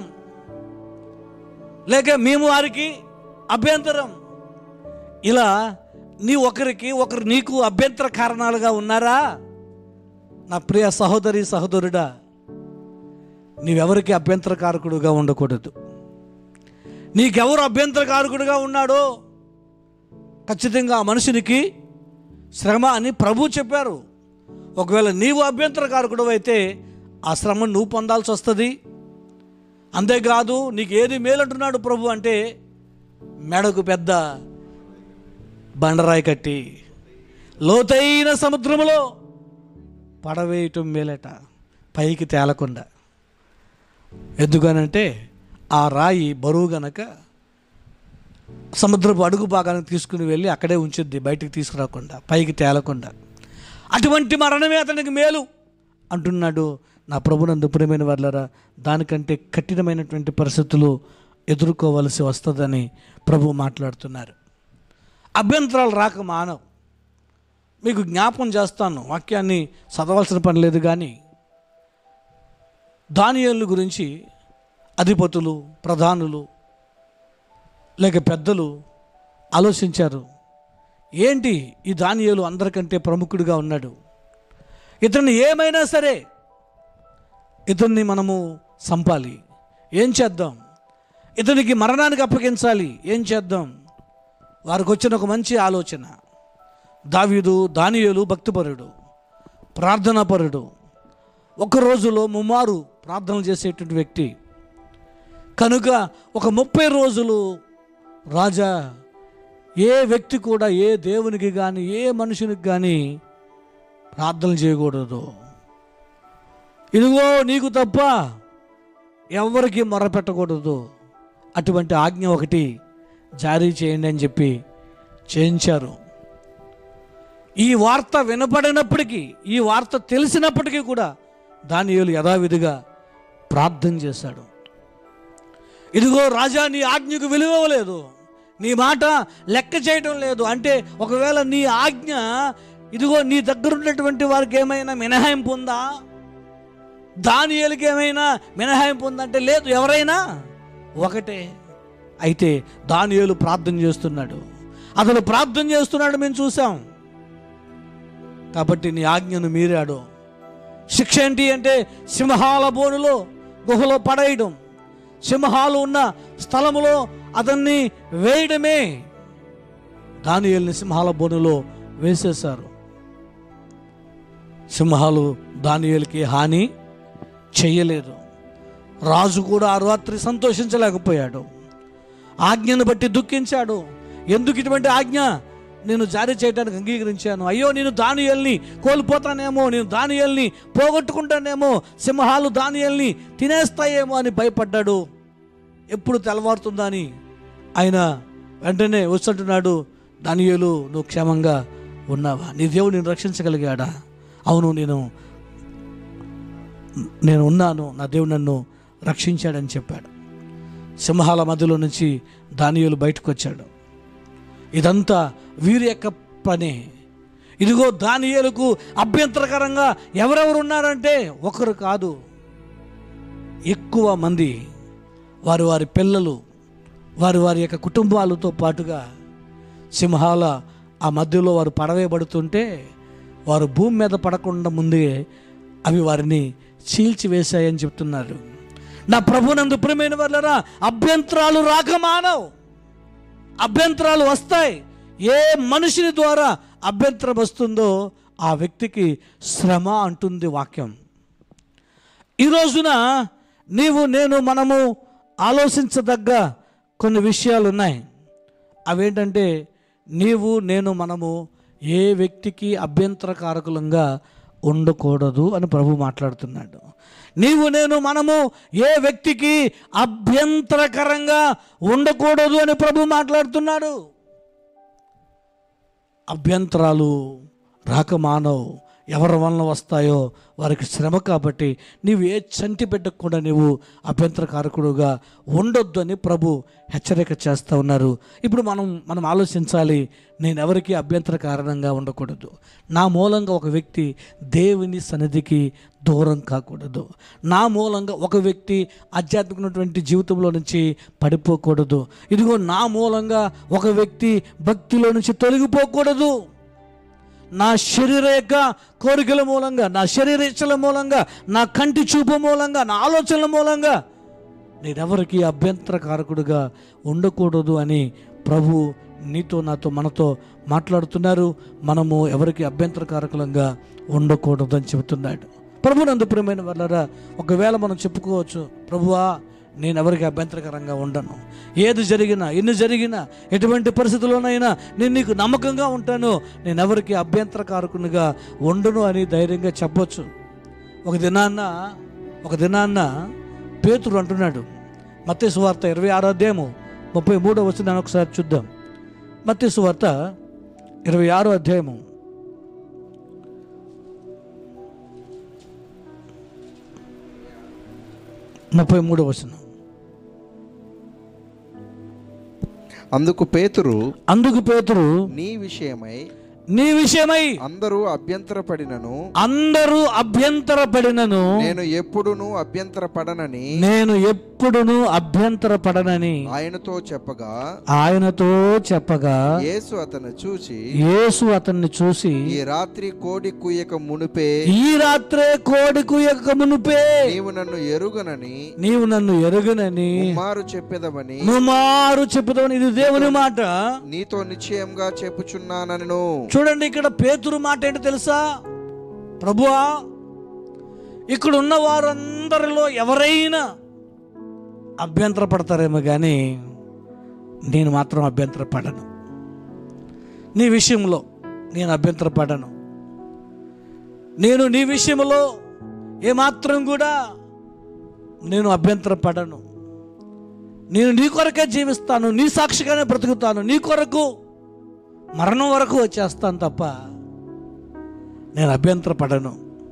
లేక మేము వారికి అభ్యంతరం ఇలా నీ ఒకరికి ఒకరు నీకు అభ్యంతర కారణాలుగా ఉన్నారా నా ప్రియ సహోదరి సహోదరుడా నీవెవరికి అభ్యంతరకారకుడుగా ఉండకూడదు నీకెవరు అభ్యంతరకారకుడుగా ఉన్నాడో ఖచ్చితంగా ఆ మనుషునికి శ్రమ అని ప్రభు చెప్పారు ఒకవేళ నీవు అభ్యంతరకారకుడు అయితే ఆ శ్రమ నువ్వు పొందాల్సి వస్తుంది అంతేకాదు నీకు ఏది మేలంటున్నాడు ప్రభు అంటే మెడకు పెద్ద బండరాయి కట్టి లోతైన సముద్రములో పడవేయటం మేలట పైకి తేలకుండా ఎందుకనంటే ఆ రాయి బరువు గనక సముద్రపు అడుగు భాగానికి తీసుకుని వెళ్ళి అక్కడే ఉంచుద్ది బయటికి తీసుకురాకుండా పైకి తేలకుండా అటువంటి మరణమే అతనికి మేలు అంటున్నాడు నా ప్రభునందు ప్రియమైన వాళ్ళరా దానికంటే కఠినమైనటువంటి పరిస్థితులు ఎదుర్కోవలసి వస్తుందని ప్రభు మాట్లాడుతున్నారు అభ్యంతరాలు రాక మానవ్ మీకు జ్ఞాపకం చేస్తాను వాక్యాన్ని చదవాల్సిన పని లేదు కానీ దానియేలు గురించి అధిపతులు ప్రధానులు లేక పెద్దలు ఆలోచించారు ఏంటి ఈ దానియేలు అందరికంటే ప్రముఖుడిగా ఉన్నాడు ఇతన్ని ఏమైనా సరే ఇతన్ని మనము సంపాలి ఏం చేద్దాం ఇతనికి మరణానికి అప్పగించాలి ఏం చేద్దాం వారికి వచ్చిన ఒక మంచి ఆలోచన దావీదు దానియేలు భక్తిపరుడు ప్రార్థనాపరుడు ఒక రోజులో ముమ్మారు ప్రార్థనలు చేసేటువంటి వ్యక్తి కనుక ఒక ముప్పై రోజులు రాజా ఏ వ్యక్తి కూడా ఏ దేవునికి కానీ ఏ మనుషునికి కానీ ప్రార్థనలు చేయకూడదు ఇదిగో నీకు తప్ప ఎవరికి మొరపెట్టకూడదు అటువంటి ఆజ్ఞ ఒకటి జారీ చేయండి అని చెప్పి చేయించారు ఈ వార్త వినపడినప్పటికీ ఈ వార్త తెలిసినప్పటికీ కూడా దానియేలు యథావిధిగా ప్రార్థన చేశాడు ఇదిగో రాజా నీ ఆజ్ఞకు విలువలేదు నీ మాట లెక్క చేయటం లేదు అంటే ఒకవేళ నీ ఆజ్ఞ ఇదిగో నీ దగ్గర ఉన్నటువంటి వారికి ఏమైనా మినహాయింపు ఉందా దానియేలుకి ఏమైనా మినహాయింపు ఉందంటే లేదు ఎవరైనా ఒకటే అయితే దానియేలు ప్రార్థన చేస్తున్నాడు అతను ప్రార్థన చేస్తున్నాడు మేము చూసాం కాబట్టి నీ ఆజ్ఞను మీరాడు శిక్ష ఏంటి అంటే సింహాల బోనులో గుహలో పడేయడం సింహాలు ఉన్న స్థలములో అతన్ని వేయడమే దానియేలుని సింహాల బోనులో వేసేశారు సింహాలు దానియేలుకి హాని చెయ్యలేదు రాజు కూడా ఆ రాత్రి సంతోషించలేకపోయాడు ఆజ్ఞను బట్టి దుఃఖించాడు ఎందుకు ఇటువంటి ఆజ్ఞ నేను జారీ చేయడానికి అంగీకరించాను అయ్యో నేను దానియల్ని కోల్పోతానేమో నేను దానియల్ని పోగొట్టుకుంటానేమో సింహాలు దానియల్ని తినేస్తాయేమో అని భయపడ్డాడు ఎప్పుడు తెల్లవారుతుందని ఆయన వెంటనే వస్తుంటున్నాడు దానియేలు నువ్వు క్షేమంగా ఉన్నావా నీ దేవుడు నేను రక్షించగలిగాడా అవును నేను నేను ఉన్నాను నా దేవుడు నన్ను రక్షించాడని చెప్పాడు సింహాల మధ్యలో నుంచి దానియేలు బయటకు వచ్చాడు ఇదంతా వీరి యొక్క పనే ఇదిగో దానియేలుకు అభ్యంతరకరంగా ఎవరెవరు ఉన్నారంటే ఒకరు కాదు ఎక్కువ మంది వారి వారి పిల్లలు వారి వారి యొక్క కుటుంబాలతో పాటుగా సింహాల ఆ మధ్యలో వారు పడవేయబడుతుంటే వారు భూమి మీద పడకుండా ముందే అవి వారిని చీల్చివేశాయని చెప్తున్నారు నా ప్రభునందు ప్రియమైన వాళ్ళరా అభ్యంతరాలు రాక మానవు అభ్యంతరాలు వస్తాయి ఏ మనిషిని ద్వారా అభ్యంతరం వస్తుందో ఆ వ్యక్తికి శ్రమ అంటుంది వాక్యం ఈ రోజున నీవు నేను మనము ఆలోచించదగ్గ కొన్ని విషయాలు ఉన్నాయి అవేంటంటే నీవు నేను మనము ఏ వ్యక్తికి అభ్యంతరకారకులంగా ఉండకూడదు అని ప్రభు మాట్లాడుతున్నాడు నీవు నేను మనము ఏ వ్యక్తికి అభ్యంతరకరంగా ఉండకూడదు అని ప్రభు మాట్లాడుతున్నాడు అభ్యంతరాలు రాక మానవు ఎవరి వలన వస్తాయో వారికి శ్రమ కాబట్టి నీవు ఏ చంటి పెట్టకుండా నీవు అభ్యంతరకారకుడుగా ఉండొద్దు అని ప్రభు హెచ్చరిక చేస్తూ ఉన్నారు ఇప్పుడు మనం మనం ఆలోచించాలి నేను ఎవరికి అభ్యంతర కారణంగా ఉండకూడదు నా మూలంగా ఒక వ్యక్తి దేవుని సన్నిధికి దూరం కాకూడదు నా మూలంగా ఒక వ్యక్తి ఆధ్యాత్మికమైనటువంటి జీవితంలో నుంచి పడిపోకూడదు ఇదిగో నా మూలంగా ఒక వ్యక్తి భక్తిలో నుంచి తొలగిపోకూడదు నా శరీర యొక్క కోరికల మూలంగా నా శరీర ఇచ్చల మూలంగా నా కంటి చూపు మూలంగా నా ఆలోచనల మూలంగా నేనెవరికి అభ్యంతరకారకుడుగా ఉండకూడదు అని ప్రభు నీతో నాతో మనతో మాట్లాడుతున్నారు మనము ఎవరికి అభ్యంతరకారకులంగా ఉండకూడదు అని చెబుతున్నాడు ప్రభు నందు ప్రియమైన వాళ్ళరా ఒకవేళ మనం చెప్పుకోవచ్చు ప్రభువా నేను ఎవరికి అభ్యంతరకరంగా ఉండను ఏది జరిగినా ఎన్ని జరిగినా ఎటువంటి పరిస్థితుల్లోనైనా నేను నీకు నమ్మకంగా ఉంటాను నేను ఎవరికి అభ్యంతరకారకునిగా ఉండను అని ధైర్యంగా చెప్పొచ్చు ఒక దినాన్న ఒక దినాన్న పేతురు అంటున్నాడు మత్తే సువార్త ఇరవై ఆరో అధ్యాయము ముప్పై మూడో వచ్చిన ఒకసారి చూద్దాం మత్తే సువార్త ఇరవై ఆరో అధ్యాయము ముప్పై మూడో వచనం అందుకు పేతురు అందుకు పేతురు నీ విషయమై నీ విషయమై అందరూ అభ్యంతరపడినను అందరూ అభ్యంతరపడినను నేను ఎప్పుడును అభ్యంతరపడనని నేను ఎప్పుడును అభ్యంతరపడనని ఆయనతో చెప్పగా ఆయనతో చెప్పగా యేసు అతను చూచి యేసు అతన్ని చూసి ఈ రాత్రి కోడి కుయ్యక మునిపే ఈ రాత్రే కోడికు యొక్క మునుపే నీవు నన్ను ఎరుగనని నీవు నన్ను ఎరుగునని మారు చెప్పేదమని నుమారు చెప్పుదామని ఇది దేవుని మాట నీతో నిశ్చయంగా చెప్పుచున్నానను చూడండి ఇక్కడ పేతురు మాట ఏంటో తెలుసా ప్రభువా ఇక్కడ ఉన్న వారందరిలో ఎవరైనా అభ్యంతర పడతారేమో కానీ నేను మాత్రం అభ్యంతర పడను నీ విషయంలో నేను అభ్యంతర పడను నేను నీ విషయంలో ఏమాత్రం కూడా నేను అభ్యంతర పడను నేను నీ కొరకే జీవిస్తాను నీ సాక్షిగానే బ్రతుకుతాను నీ కొరకు మరణం వరకు వచ్చేస్తాను తప్ప నేను అభ్యంతర పడను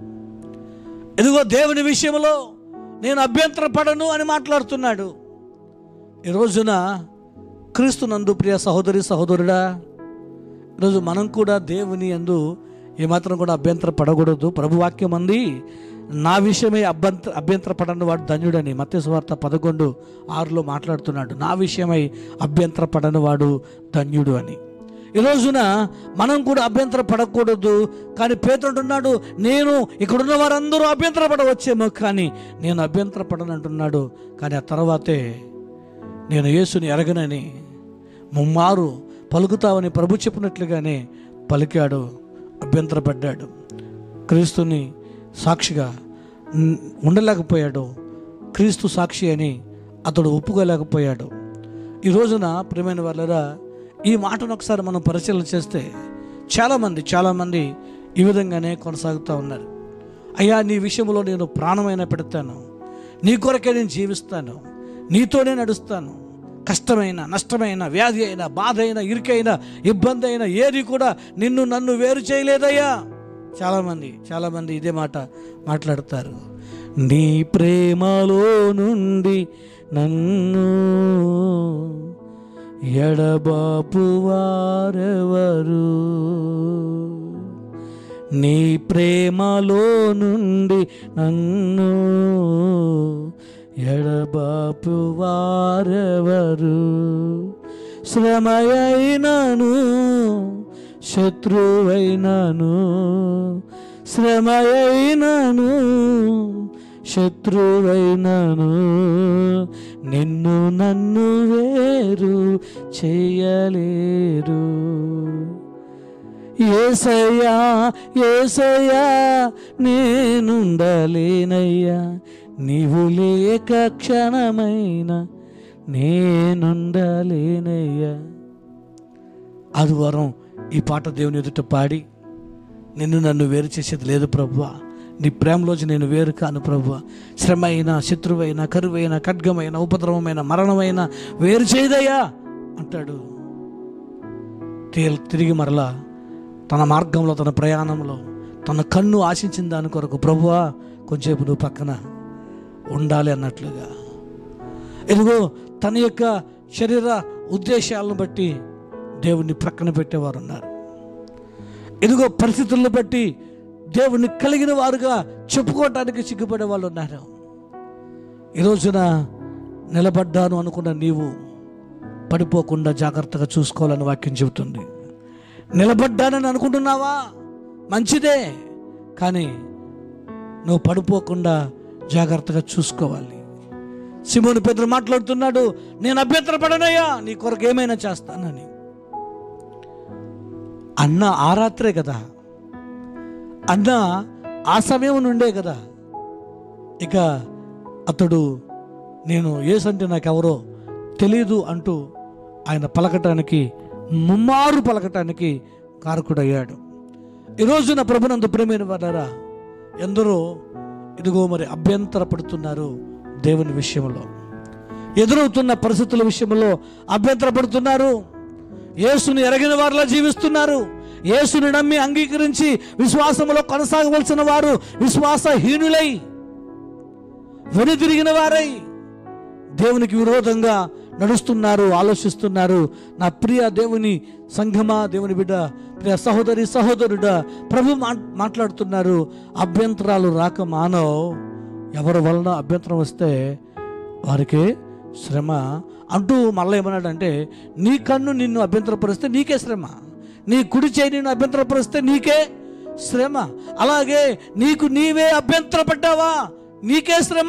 ఇదిగో దేవుని విషయంలో నేను అభ్యంతర పడను అని మాట్లాడుతున్నాడు ఈ రోజున క్రీస్తు నందు ప్రియ సహోదరి సహోదరుడా ఈరోజు మనం కూడా దేవుని అందు ఏమాత్రం కూడా అభ్యంతర పడకూడదు ప్రభు వాక్యం అంది నా విషయమే అభ్యంతర అభ్యంతర పడని వాడు ధన్యుడని మత్స్వార్త పదకొండు ఆరులో మాట్లాడుతున్నాడు నా విషయమై అభ్యంతర పడని వాడు ధన్యుడు అని ఈ రోజున మనం కూడా అభ్యంతర పడకూడదు కానీ పేతుంటున్నాడు నేను ఇక్కడున్న వారందరూ అభ్యంతర పడవచ్చేమో కానీ నేను అభ్యంతర పడనంటున్నాడు కానీ ఆ తర్వాతే నేను యేసుని ఎరగనని ముమ్మారు పలుకుతావని ప్రభు చెప్పినట్లుగానే పలికాడు అభ్యంతరపడ్డాడు క్రీస్తుని సాక్షిగా ఉన్- ఉండలేకపోయాడు క్రీస్తు సాక్షి అని అతడు ఒప్పుకోలేకపోయాడు ఈ రోజున ప్రియమైన వాళ్ళరా ఈ మాటను ఒకసారి మనం పరిశీలన చేస్తే చాలామంది చాలామంది ఈ విధంగానే కొనసాగుతూ ఉన్నారు అయ్యా నీ విషయంలో నేను ప్రాణమైన పెడతాను నీ కొరకే నేను జీవిస్తాను నీతోనే నడుస్తాను కష్టమైన నష్టమైన వ్యాధి అయినా బాధ అయినా ఇరుకైనా ఇబ్బంది అయినా ఏది కూడా నిన్ను నన్ను వేరు చేయలేదయ్యా చాలామంది చాలామంది ఇదే మాట మాట్లాడతారు నీ ప్రేమలో నుండి నన్ను ఎడబాపు వారెవరు నీ ప్రేమలో నుండి నన్ను ఎడబాపు వారెవరు శ్రమయైనను శత్రువైనను శ్రమయైనను శత్రువైనను నిన్ను నన్ను వేరు చేయలేరు ఏసయ్యా ఏసయ్యా నేనుండలేనయ్యా నీవు లేక క్షణమైన నేనుండలేనయ్యా ఆదివారం ఈ పాట దేవుని ఎదుట పాడి నిన్ను నన్ను వేరు చేసేది లేదు ప్రభువా నీ ప్రేమలోంచి నేను వేరు కాను ప్రభువా శ్రమ అయినా శత్రువైన కరువైన ఖడ్గమైన ఉపద్రవమైన మరణమైన వేరు చేయదయ్యా అంటాడు తేల్ తిరిగి మరలా తన మార్గంలో తన ప్రయాణంలో తన కన్ను ఆశించిన దాని కొరకు ప్రభువా కొంచెంసేపు నువ్వు పక్కన ఉండాలి అన్నట్లుగా ఇదిగో తన యొక్క శరీర ఉద్దేశాలను బట్టి దేవుణ్ణి ప్రక్కన పెట్టేవారు ఉన్నారు ఇదిగో పరిస్థితులను బట్టి దేవుణ్ణి కలిగిన వారుగా చెప్పుకోవటానికి సిగ్గుపడే వాళ్ళు ఉన్నారు ఈ రోజున నిలబడ్డాను అనుకున్న నీవు పడిపోకుండా జాగ్రత్తగా చూసుకోవాలని వాక్యం చెబుతుంది నిలబడ్డానని అనుకుంటున్నావా మంచిదే కానీ నువ్వు పడిపోకుండా జాగ్రత్తగా చూసుకోవాలి సిమోని పెద్దలు మాట్లాడుతున్నాడు నేను అభ్యంతర పడనయ్యా నీ కొరకు ఏమైనా చేస్తానని అన్న ఆ రాత్రే కదా అన్న ఆ సమయం నుండే కదా ఇక అతడు నేను ఏసంటే నాకెవరో తెలీదు అంటూ ఆయన పలకటానికి ముమ్మారు పలకటానికి కారకుడయ్యాడు ఈ రోజున ప్రభునందు ప్రేమైన వాడారా ఎందరో ఇదిగో మరి అభ్యంతర పడుతున్నారు దేవుని విషయంలో ఎదురవుతున్న పరిస్థితుల విషయంలో అభ్యంతర పడుతున్నారు యేసుని ఎరగిన వారిలా జీవిస్తున్నారు యేసుని నమ్మి అంగీకరించి విశ్వాసములో కొనసాగవలసిన వారు విశ్వాసహీనులై వెనుదిరిగిన వారై దేవునికి విరోధంగా నడుస్తున్నారు ఆలోచిస్తున్నారు నా ప్రియ దేవుని సంఘమా దేవుని బిడ్డ ప్రియ సహోదరి సహోదరుడా ప్రభు మా మాట్లాడుతున్నారు అభ్యంతరాలు రాక మానవ్ ఎవరి వలన అభ్యంతరం వస్తే వారికి శ్రమ అంటూ మళ్ళీ ఏమన్నాడంటే నీ కన్ను నిన్ను అభ్యంతరపరిస్తే నీకే శ్రమ నీ కుడి చేయి నిన్ను అభ్యంతరపరిస్తే నీకే శ్రమ అలాగే నీకు నీవే అభ్యంతరపడ్డావా నీకే శ్రమ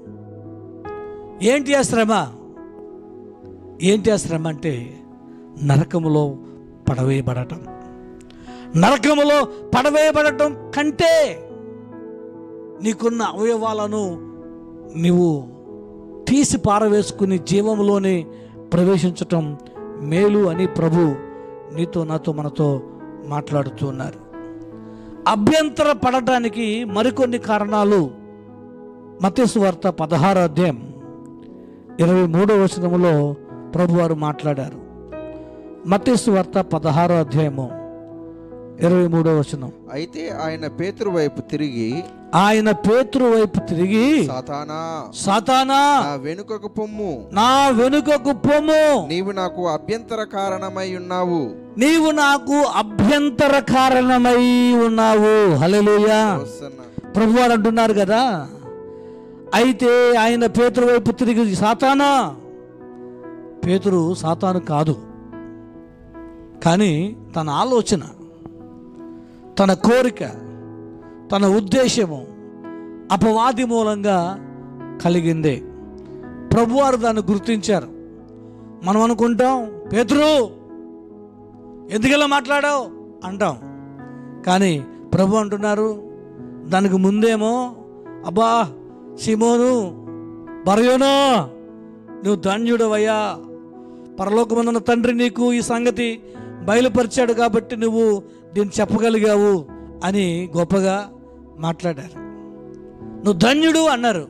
ఏంటి ఆ శ్రమ ఏంటి ఆ శ్రమ అంటే నరకములో పడవేయబడటం నరకములో పడవేయబడటం కంటే నీకున్న అవయవాలను నీవు తీసి పారవేసుకుని జీవంలోనే ప్రవేశించటం మేలు అని ప్రభు నీతో నాతో మనతో మాట్లాడుతున్నారు అభ్యంతర పడటానికి మరికొన్ని కారణాలు మతేసు వార్త పదహారో అధ్యాయం ఇరవై మూడో వచనములో ప్రభువారు మాట్లాడారు మతేసు వార్త పదహారో అధ్యాయము ఇరవై మూడో వచనం అయితే ఆయన పేతురు వైపు తిరిగి ఆయన పేతురు వైపు తిరిగి సాతానా సాతానా నా వెనుకకు పొమ్ము నా వెనుకకు పొమ్ము నీవు నాకు అభ్యంతర కారణమై ఉన్నావు నీవు నాకు అభ్యంతర కారణమై ఉన్నావు హల్లెలూయా వస్తున్నా. ప్రభువారు అంటున్నారు కదా అయితే ఆయన పేతురు వైపు తిరిగి సాతానా పేతురు సాతాను కాదు కానీ తన ఆలోచన తన కోరిక తన ఉద్దేశము అపవాది మూలంగా కలిగిందే ప్రభువారు దాన్ని గుర్తించారు మనం అనుకుంటాం పేతురు ఎందుకలా మాట్లాడావు అంటాం కానీ ప్రభు అంటున్నారు దానికి ముందేమో అబ్బా సిమోను బరయోనో నువ్వు ధన్యుడవయ్యా పరలోకమందున్న తండ్రి నీకు ఈ సంగతి బయలుపరిచాడు కాబట్టి నువ్వు దీన్ని చెప్పగలిగావు అని గొప్పగా మాట్లాడారు నువ్వు ధన్యుడు అన్నారు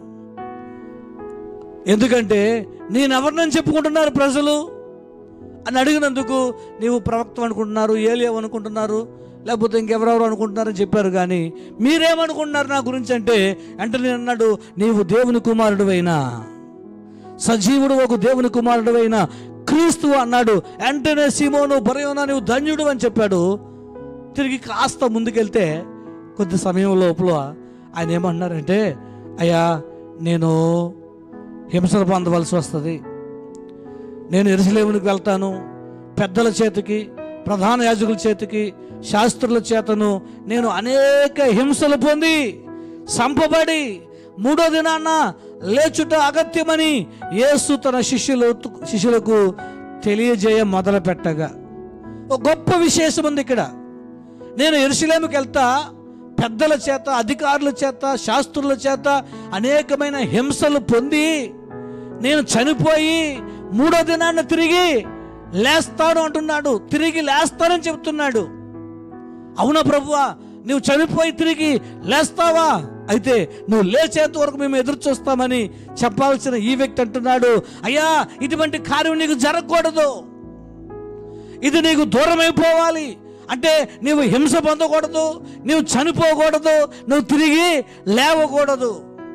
ఎందుకంటే నేను ఎవరినని చెప్పుకుంటున్నారు ప్రజలు అని అడిగినందుకు నీవు ప్రవక్తం అనుకుంటున్నారు ఏలియవ్ అనుకుంటున్నారు లేకపోతే ఇంకెవరెవరు అనుకుంటున్నారని చెప్పారు కానీ మీరేమనుకుంటున్నారు నా గురించి అంటే అంటే నేను అన్నాడు నీవు దేవుని కుమారుడు అయినా సజీవుడు ఒక దేవుని కుమారుడు అయినా క్రీస్తు అన్నాడు వెంటనే సీమోను బరయోనా నీవు ధన్యుడు అని చెప్పాడు తిరిగి కాస్త ముందుకెళ్తే కొద్ది సమయం లోపల ఆయన ఏమన్నారంటే అయ్యా నేను హింసలు పొందవలసి వస్తుంది నేను ఎరుసలేమునికి వెళ్తాను పెద్దల చేతికి ప్రధాన యాజకుల చేతికి శాస్త్రుల చేతను నేను అనేక హింసలు పొంది సంపబడి మూడో దినాన్న లేచుట అగత్యమని యేసు తన శిష్యులు శిష్యులకు తెలియజేయ మొదలు పెట్టగా ఒక గొప్ప విశేషం ఉంది ఇక్కడ నేను ఎరుసలేముకి వెళ్తా పెద్దల చేత అధికారుల చేత శాస్త్రుల చేత అనేకమైన హింసలు పొంది నేను చనిపోయి మూడో దినాన్ని తిరిగి లేస్తాను అంటున్నాడు తిరిగి లేస్తానని చెప్తున్నాడు అవునా ప్రభువా నువ్వు చనిపోయి తిరిగి లేస్తావా అయితే నువ్వు లేచేంత వరకు మేము ఎదురు చూస్తామని చెప్పాల్సిన ఈ వ్యక్తి అంటున్నాడు అయ్యా ఇటువంటి కార్యం నీకు జరగకూడదు ఇది నీకు దూరం అయిపోవాలి అంటే నీవు హింస పొందకూడదు నీవు చనిపోకూడదు నువ్వు తిరిగి లేవకూడదు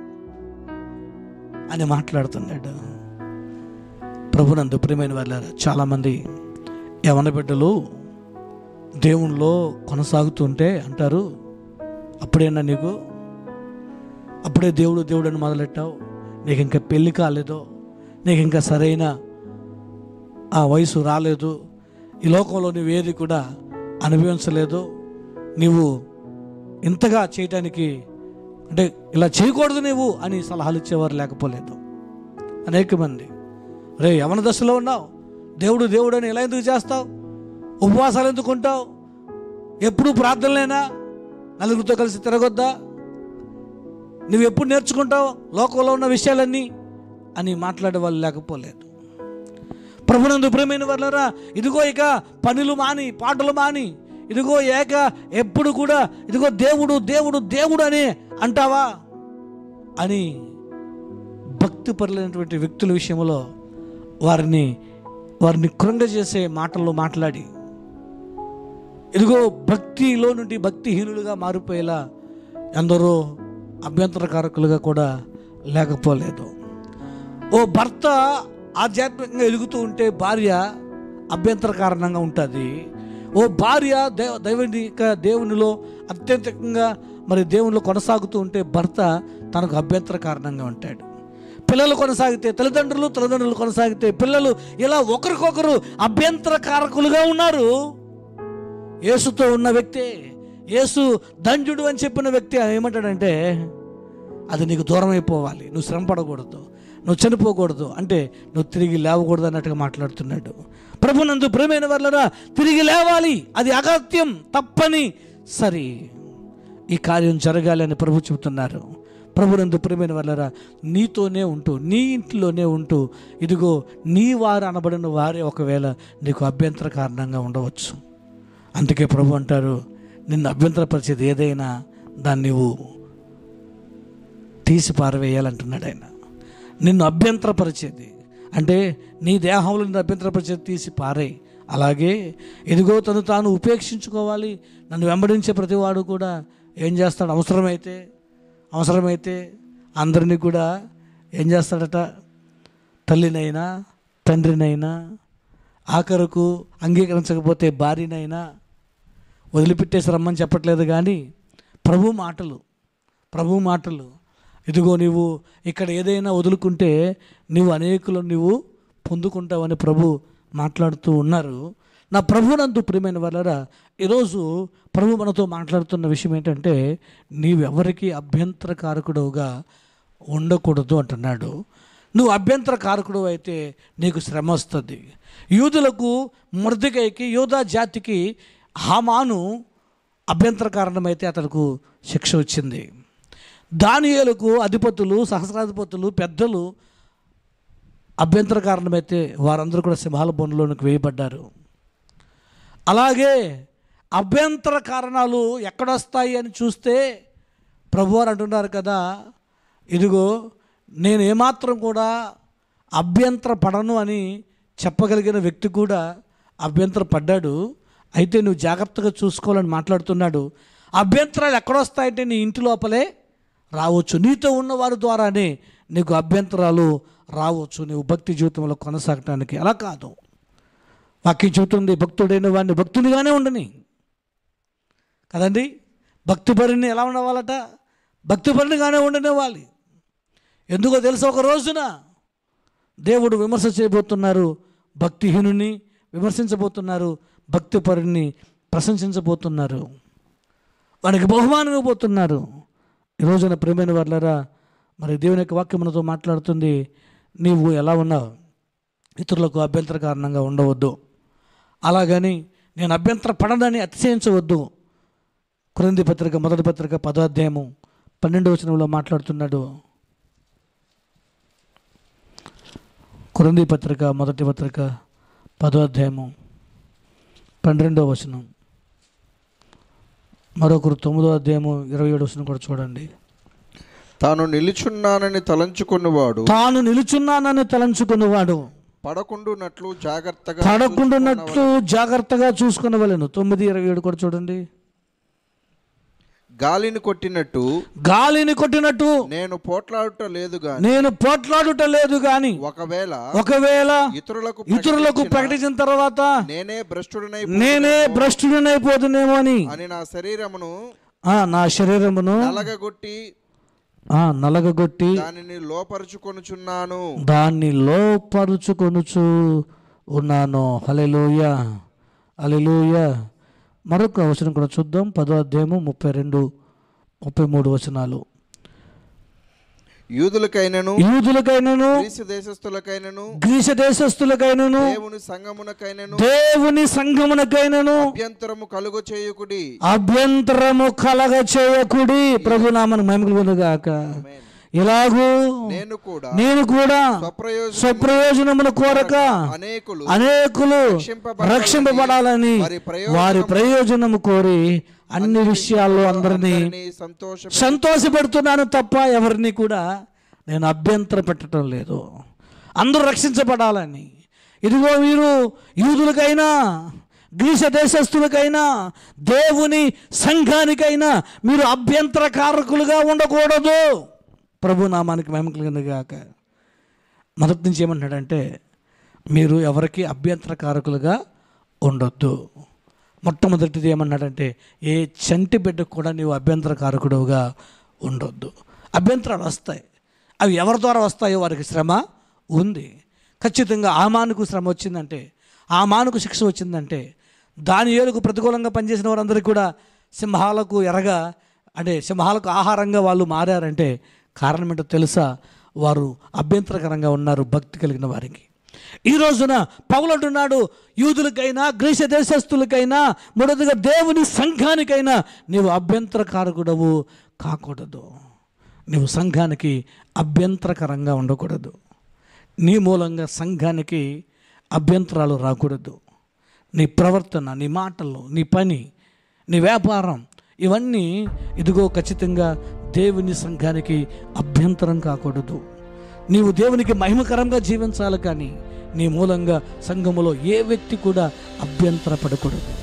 అని మాట్లాడుతున్నాడు ప్రభునందు ప్రియమైన వాళ్ళారా చాలామంది యవన బిడ్డలు దేవునిలో కొనసాగుతుంటే అంటారు అప్పుడేనా నీకు అప్పుడే దేవుడు దేవుడు అని మొదలెట్టావు నీకు ఇంకా పెళ్ళి కాలేదో నీకు ఇంకా సరైన ఆ వయసు రాలేదు ఈ లోకంలో నువ్వు ఏది కూడా అనుభవించలేదు నీవు ఇంతగా చేయటానికి అంటే ఇలా చేయకూడదు నీవు అని సలహాలు ఇచ్చేవారు లేకపోలేదు అనేక మంది రే యవన దశలో ఉన్నావు దేవుడు దేవుడు అని ఎలా ఎందుకు చేస్తావు ఉపవాసాలు ఎందుకు ఉంటావు ఎప్పుడు ప్రార్థనలేనా నలుగురితో కలిసి తిరగొద్దా నువ్వు ఎప్పుడు నేర్చుకుంటావు లోకంలో ఉన్న విషయాలన్నీ అని మాట్లాడే వాళ్ళు లేకపోలేదు ప్రభునందు ప్రేమైన వాళ్ళరా ఇదిగో ఇక పనులు మాని పాటలు మాని ఇదిగో ఏక ఎప్పుడు కూడా ఇదిగో దేవుడు దేవుడు దేవుడు అని అంటావా అని భక్తి పరులైనటువంటి వ్యక్తుల విషయంలో వారిని వారిని కృంగజేసే మాటల్లో మాట్లాడి ఇదిగో భక్తిలో నుండి భక్తిహీనులుగా మారిపోయేలా ఎందరో అభ్యంతరకారకులుగా కూడా లేకపోలేదు ఓ భర్త ఆధ్యాత్మికంగా ఎదుగుతూ ఉంటే భార్య అభ్యంతర కారణంగా ఉంటుంది ఓ భార్య దైవ దైవిక దేవునిలో అత్యంతకంగా మరి దేవునిలో కొనసాగుతూ ఉంటే భర్త తనకు అభ్యంతర కారణంగా ఉంటాడు పిల్లలు కొనసాగితే తల్లిదండ్రులు తల్లిదండ్రులు కొనసాగితే పిల్లలు ఇలా ఒకరికొకరు అభ్యంతర కారకులుగా ఉన్నారు యేసుతో ఉన్న వ్యక్తే యేసు దంజుడు అని చెప్పిన వ్యక్తి ఏమంటాడంటే అది నీకు దూరం అయిపోవాలి నువ్వు శ్రమ పడకూడదు నువ్వు చనిపోకూడదు అంటే నువ్వు తిరిగి లేవకూడదు అన్నట్టుగా మాట్లాడుతున్నాడు ప్రభునందు ప్రేమైన వాళ్ళరా తిరిగి లేవాలి అది అగత్యం తప్పని సరి ఈ కార్యం జరగాలి అని ప్రభు చెబుతున్నారు ప్రభునందు ప్రేమైన వాళ్ళరా నీతోనే ఉంటూ నీ ఇంట్లోనే ఉంటూ ఇదిగో నీ వారు అనబడిన వారే ఒకవేళ నీకు అభ్యంతర కారణంగా ఉండవచ్చు అందుకే ప్రభు అంటారు నిన్ను అభ్యంతరపరిచేది ఏదైనా దాన్ని నువ్వు తీసి పారవేయాలంటున్నాడు ఆయన నిన్ను అభ్యంతరపరిచేది అంటే నీ దేహంలో నిన్ను అభ్యంతరపరిచేది తీసి పారే అలాగే ఇదిగో తను తాను ఉపేక్షించుకోవాలి నన్ను వెంబడించే ప్రతివాడు కూడా ఏం చేస్తాడు అవసరమైతే అవసరమైతే అందరినీ కూడా ఏం చేస్తాడట తల్లినైనా తండ్రినైనా ఆఖరకు అంగీకరించకపోతే భార్యనైనా వదిలిపెట్టేసి రమ్మని చెప్పట్లేదు కానీ ప్రభు మాటలు ప్రభు మాటలు ఇదిగో నీవు ఇక్కడ ఏదైనా వదులుకుంటే నీవు అనేకులు నీవు పొందుకుంటావని ప్రభు మాట్లాడుతూ ఉన్నారు నా ప్రభునందు ప్రియమైన వాళ్ళరా ఈరోజు ప్రభు మనతో మాట్లాడుతున్న విషయం ఏంటంటే నీవెవరికి అభ్యంతరకారకుడుగా ఉండకూడదు అంటున్నాడు నువ్వు అభ్యంతర కారకుడు అయితే నీకు శ్రమ వస్తుంది యూదులకు మృదికైకి యూదా జాతికి హామాను అభ్యంతర కారణమైతే అతనికి శిక్ష వచ్చింది దానియేలకు అధిపతులు సహస్రాధిపతులు పెద్దలు అభ్యంతర కారణమైతే వారందరూ కూడా సింహాల బొన్నులోనికి వేయబడ్డారు అలాగే అభ్యంతర కారణాలు ఎక్కడొస్తాయి అని చూస్తే ప్రభువారు అంటున్నారు కదా ఇదిగో నేను ఏమాత్రం కూడా అభ్యంతర పడను అని చెప్పగలిగిన వ్యక్తి కూడా అభ్యంతర పడ్డాడు అయితే నువ్వు జాగ్రత్తగా చూసుకోవాలని మాట్లాడుతున్నాడు అభ్యంతరాలు ఎక్కడొస్తాయంటే నీ ఇంటి లోపలే రావచ్చు నీతో ఉన్న వారి ద్వారానే నీకు అభ్యంతరాలు రావచ్చు నీవు భక్తి జీవితంలో కొనసాగటానికి అలా కాదు వాక్యం చెబుతుంది భక్తుడైన వాడిని భక్తునిగానే ఉండని కదండి భక్తిపరిని ఎలా ఉండవాలట భక్తిపరినిగానే ఉండనివ్వాలి ఎందుకో తెలుసా ఒక రోజున దేవుడు విమర్శ చేయబోతున్నారు భక్తిహీనుని విమర్శించబోతున్నారు భక్తిపరుని ప్రశంసించబోతున్నారు వానికి బహుమానం ఇవ్వబోతున్నారు ఈ రోజున ప్రేమైన వాళ్ళరా మరి దేవుని యొక్క వాక్యం మనతో మాట్లాడుతుంది నీవు ఎలా ఉన్నావు ఇతరులకు అభ్యంతర కారణంగా ఉండవద్దు అలాగని నేను అభ్యంతర పడనని అతిశయించవద్దు క్రింది పత్రిక మొదటి పత్రిక పదాధ్యాయము పన్నెండవ వచనంలో మాట్లాడుతున్నాడు కురంది పత్రిక మొదటి పత్రిక పదో అధ్యాయము పన్నెండవ వచనం మరొకరు తొమ్మిదో అధ్యాయము ఇరవై ఏడు వచనం కూడా చూడండి తాను నిలుచున్నానని తలంచుకున్నవాడు తాను నిలుచున్నానని తలంచుకున్నవాడు పడకుండునట్లు జాగ్రత్తగా పడకుండాన్నట్లు జాగ్రత్తగా చూసుకునవలెను తొమ్మిది ఇరవై ఏడు కూడా చూడండి గాలిని కొట్టినట్టు గాలిని కొట్టినట్టు నేను పోట్లాడుట లేదు గాని నేను పోట్లాడుట లేదు గాని ఒకవేళ ఒకవేళ ఇతరులకు ఇతరులకు ప్రకటించిన ప్రకటించిన తర్వాత నేనే భ్రష్టుడనై నేనే భ్రష్టుడనైపోతునేమో అని అని నా శరీరమును ఆ, నా శరీరమును నలగగొట్టి ఆ నలగగొట్టి దానిని లోపరుచుకొనుచున్నాను దాన్ని లోపరుచుకొనుచు ఉన్నాను హలెలూయ హలెలూయ మరొక వచనం కూడా చూద్దాం పదో అధ్యాయము ముప్పై రెండు ముప్పై మూడు వచనాలు యూదులకైనను యూదులకైనను గ్రీసు దేశస్థులకైనను గ్రీస దేశస్థులకైనను దేవుని సంగమునకైనను దేవుని సంఘమునకైనను అభ్యంతరము కలుగ చేయుకుడి అభ్యంతరము కలగ చేయకుడి ప్రభునామను మహిమలు పొందుగాక ఇలాగూ నేను కూడా నేను కూడా స్వప్రయోజన స్వప్రయోజనమును కోరక అనేకులు అనేకులు రక్షింపబడాలని వారి ప్రయోజనము వారి ప్రయోజనము కోరి అన్ని విషయాల్లో అందరినీ అందరినీ సంతోష సంతోషపెడుతున్నాను తప్ప ఎవరిని కూడా నేను అభ్యంతర పెట్టడం లేదు అందరూ రక్షించబడాలని ఇదిగో మీరు యూదులకైనా గ్రీస దేశస్థులకైనా దేవుని సంఘానికైనా మీరు అభ్యంతరకారకులుగా ఉండకూడదు ప్రభు నామానికి మహిమ కలిగింది గాక మొదటి నుంచి ఏమంటున్నాడంటే మీరు ఎవరికి అభ్యంతరకారకులుగా ఉండొద్దు మొట్టమొదటిది ఏమన్నాడంటే ఏ చంటి బిడ్డకు కూడా నీవు అభ్యంతరకారకుడుగా ఉండొద్దు అభ్యంతరాలు వస్తాయి అవి ఎవరి ద్వారా వస్తాయో వారికి శ్రమ ఉంది ఖచ్చితంగా ఆ మానుకు శ్రమ వచ్చిందంటే ఆ మానుకు శిక్ష వచ్చిందంటే దాని ఏలుకు ప్రతికూలంగా పనిచేసిన వారందరికీ కూడా సింహాలకు ఎరగా అంటే సింహాలకు ఆహారంగా వాళ్ళు మారారంటే కారణం ఏంటో తెలుసా వారు అభ్యంతరకరంగా ఉన్నారు భక్తి కలిగిన వారికి ఈ రోజున పౌలు అంటున్నాడు యూదులకైనా గ్రీష దేశస్థులకైనా మూడవదిగా దేవుని సంఘానికైనా నీవు అభ్యంతరకారకుడవు కాకూడదు నీవు సంఘానికి అభ్యంతరకరంగా ఉండకూడదు నీ మూలంగా సంఘానికి అభ్యంతరాలు రాకూడదు నీ ప్రవర్తన నీ మాటలు నీ పని నీ వ్యాపారం ఇవన్నీ ఇదిగో ఖచ్చితంగా దేవుని సంఘానికి అభ్యంతరం కాకూడదు నీవు దేవునికి మహిమకరంగా జీవించాలి కానీ నీ మూలంగా సంఘములో ఏ వ్యక్తి కూడా అభ్యంతరపడకూడదు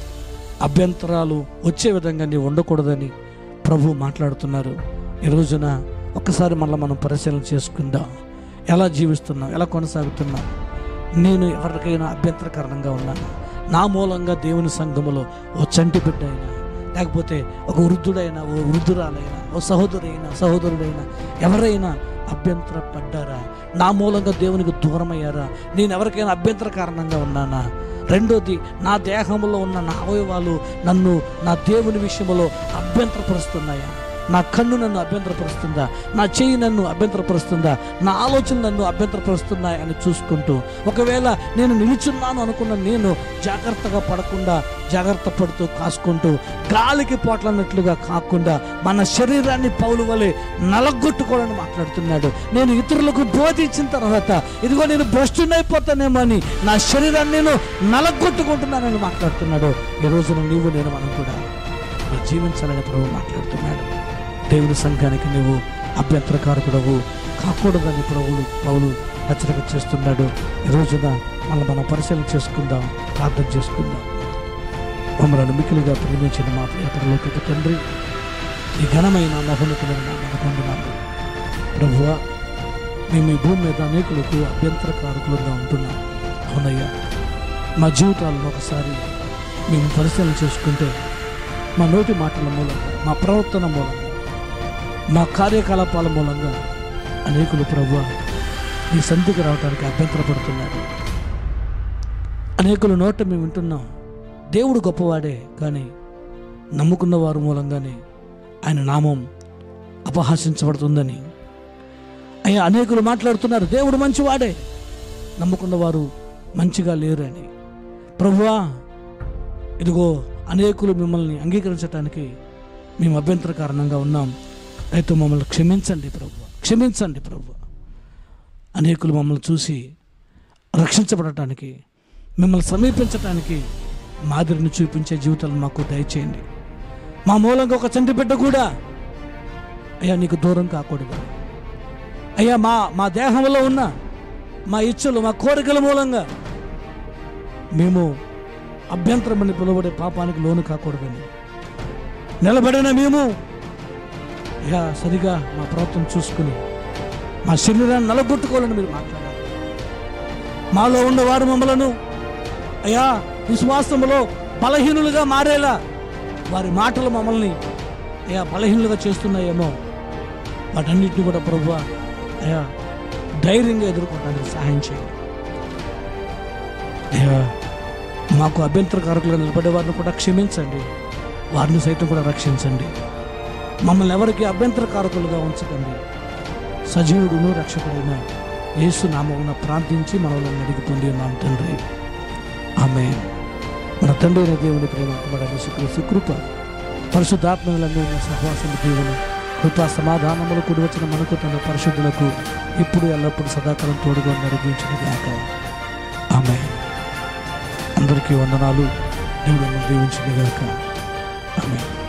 అభ్యంతరాలు వచ్చే విధంగా నీవు ఉండకూడదని ప్రభు మాట్లాడుతున్నారు ఈ రోజున ఒక్కసారి మళ్ళీ మనం పరిశీలన చేసుకుందాం ఎలా జీవిస్తున్నాం ఎలా కొనసాగుతున్నాం నేను ఎవరికైనా అభ్యంతరకరణంగా ఉన్నాను నా మూలంగా దేవుని సంఘములో ఓ చంటి బిడ్డ అయినా లేకపోతే ఒక వృద్ధుడైనా ఓ వృద్ధురాలైనా ఓ సహోదరైనా సహోదరుడైనా ఎవరైనా అభ్యంతర పడ్డారా నా మూలంగా దేవునికి దూరమయ్యారా నేను ఎవరికైనా అభ్యంతర కారణంగా ఉన్నానా రెండోది నా దేహంలో ఉన్న నా అవయవాలు నన్ను నా దేవుని విషయంలో అభ్యంతరపరుస్తున్నాయా నా కన్ను నన్ను అభ్యంతరపరుస్తుందా నా చెయ్యి నన్ను అభ్యంతరపరుస్తుందా నా ఆలోచన నన్ను అభ్యంతరపరుస్తున్నాయి అని చూసుకుంటూ ఒకవేళ నేను నిలుచున్నాను అనుకున్న నేను జాగ్రత్తగా పడకుండా జాగ్రత్త పడుతూ కాసుకుంటూ గాలికి పోట్లన్నట్లుగా కాకుండా మన శరీరాన్ని పౌలు వలె నలగొట్టుకోవాలని మాట్లాడుతున్నాడు నేను ఇతరులకు బోధించిన తర్వాత ఇదిగో నేను భ్రష్టునైపోతానేమో అని నా శరీరాన్ని నేను నలగొట్టుకుంటున్నానని మాట్లాడుతున్నాడు ఈ రోజున నీవు నేను మనం కూడా ఇలా జీవించాలని ప్రభు మాట్లాడుతున్నాడు దేవుని సంఘానికి నువ్వు అభ్యంతరకారకుడవు కాకూడదని ప్రభువులు పౌలు హెచ్చరిక చేస్తున్నాడు ఈ రోజున మళ్ళీ మనం పరిశీలన చేసుకుందాం ప్రార్థన చేసుకుందాం మమ్మల్ని మిక్కిలిగా ప్రేమించిన మా ప్రియపరలోకి తండ్రి ఈ ఘనమైన మహోన్నతమైన నామమున పొందున్నాము ప్రభువా మేము ఈ భూమి మీద అనేకులకు అభ్యంతరకారకులుగా ఉంటున్నాం అవునయ్యా మా జీవితాలను ఒకసారి మేము పరిశీలన చేసుకుంటే మా నోటి మాటల మూలంగా మా ప్రవర్తన మూలంగా మా కార్యకలాపాల మూలంగా అనేకులు ప్రభు ఈ సంధికి రావడానికి అభ్యంతరపడుతున్నారు అనేకుల నోట మేము వింటున్నాం దేవుడు గొప్పవాడే కానీ నమ్ముకున్న వారి మూలంగానే ఆయన నామం అపహాసించబడుతుందని అయ్యా అనేకులు మాట్లాడుతున్నారు దేవుడు మంచివాడే నమ్ముకున్న వారు మంచిగా లేరు అని ప్రభువా ఇదిగో అనేకులు మిమ్మల్ని అంగీకరించడానికి మేము అభ్యంతర కారణంగా ఉన్నాం అయితే మమ్మల్ని క్షమించండి ప్రభు క్షమించండి ప్రభు అనేకులు మమ్మల్ని చూసి రక్షించబడటానికి మిమ్మల్ని సమీపించటానికి మాదిరిని చూపించే జీవితాలు మాకు దయచేయండి మా మూలంగా ఒక చంటి బిడ్డ కూడా అయ్యా నీకు దూరం కాకూడదు అయ్యా మా మా దేహంలో ఉన్న మా ఇచ్చలు మా కోరికల మూలంగా మేము అభ్యంతరమని పిలువబడే పాపానికి లోను కాకూడదని నిలబడిన మేము అయ్యా సరిగా మా ప్రవర్తన చూసుకుని మా శరీరాన్ని నలగొట్టుకోవాలని మీరు మాట్లాడారు మాలో ఉన్నవారు మమ్మలను అయ్యా విశ్వాసములో బలహీనులుగా మారేలా వారి మాటలు మమ్మల్ని అయ్యా బలహీనులుగా చేస్తున్నాయేమో వాటన్నిటిని కూడా ప్రభు అయ్యా ధైర్యంగా ఎదుర్కోవడానికి సహాయం చేయండి అయ్యా మాకు అభ్యంతరకారకులుగా నిలబడే వారిని కూడా క్షమించండి వారిని సైతం కూడా రక్షించండి మమ్మల్ని ఎవరికి అభ్యంతరకారకులుగా ఉంచకండి సజీవుడును రక్షకుడైన యేసు నామమున ప్రార్థించి మనల్ని అడిగి పొంది ఉన్నాం తండ్రి ఆమె మన తండ్రి అయిన దేవుని ప్రేమ కుమారుడైన యేసుక్రీస్తు కృప పరిశుద్ధాత్మలంగా ఉన్న సహవాసం దేవుని కృపా సమాధానములు కూడి వచ్చిన మనకు తన పరిశుద్ధులకు ఇప్పుడు ఎల్లప్పుడూ సదాకాలం తోడుగా నడిపించిన గాక ఆమె అందరికీ వందనాలు దేవుడు దీవించిన గాక ఆమె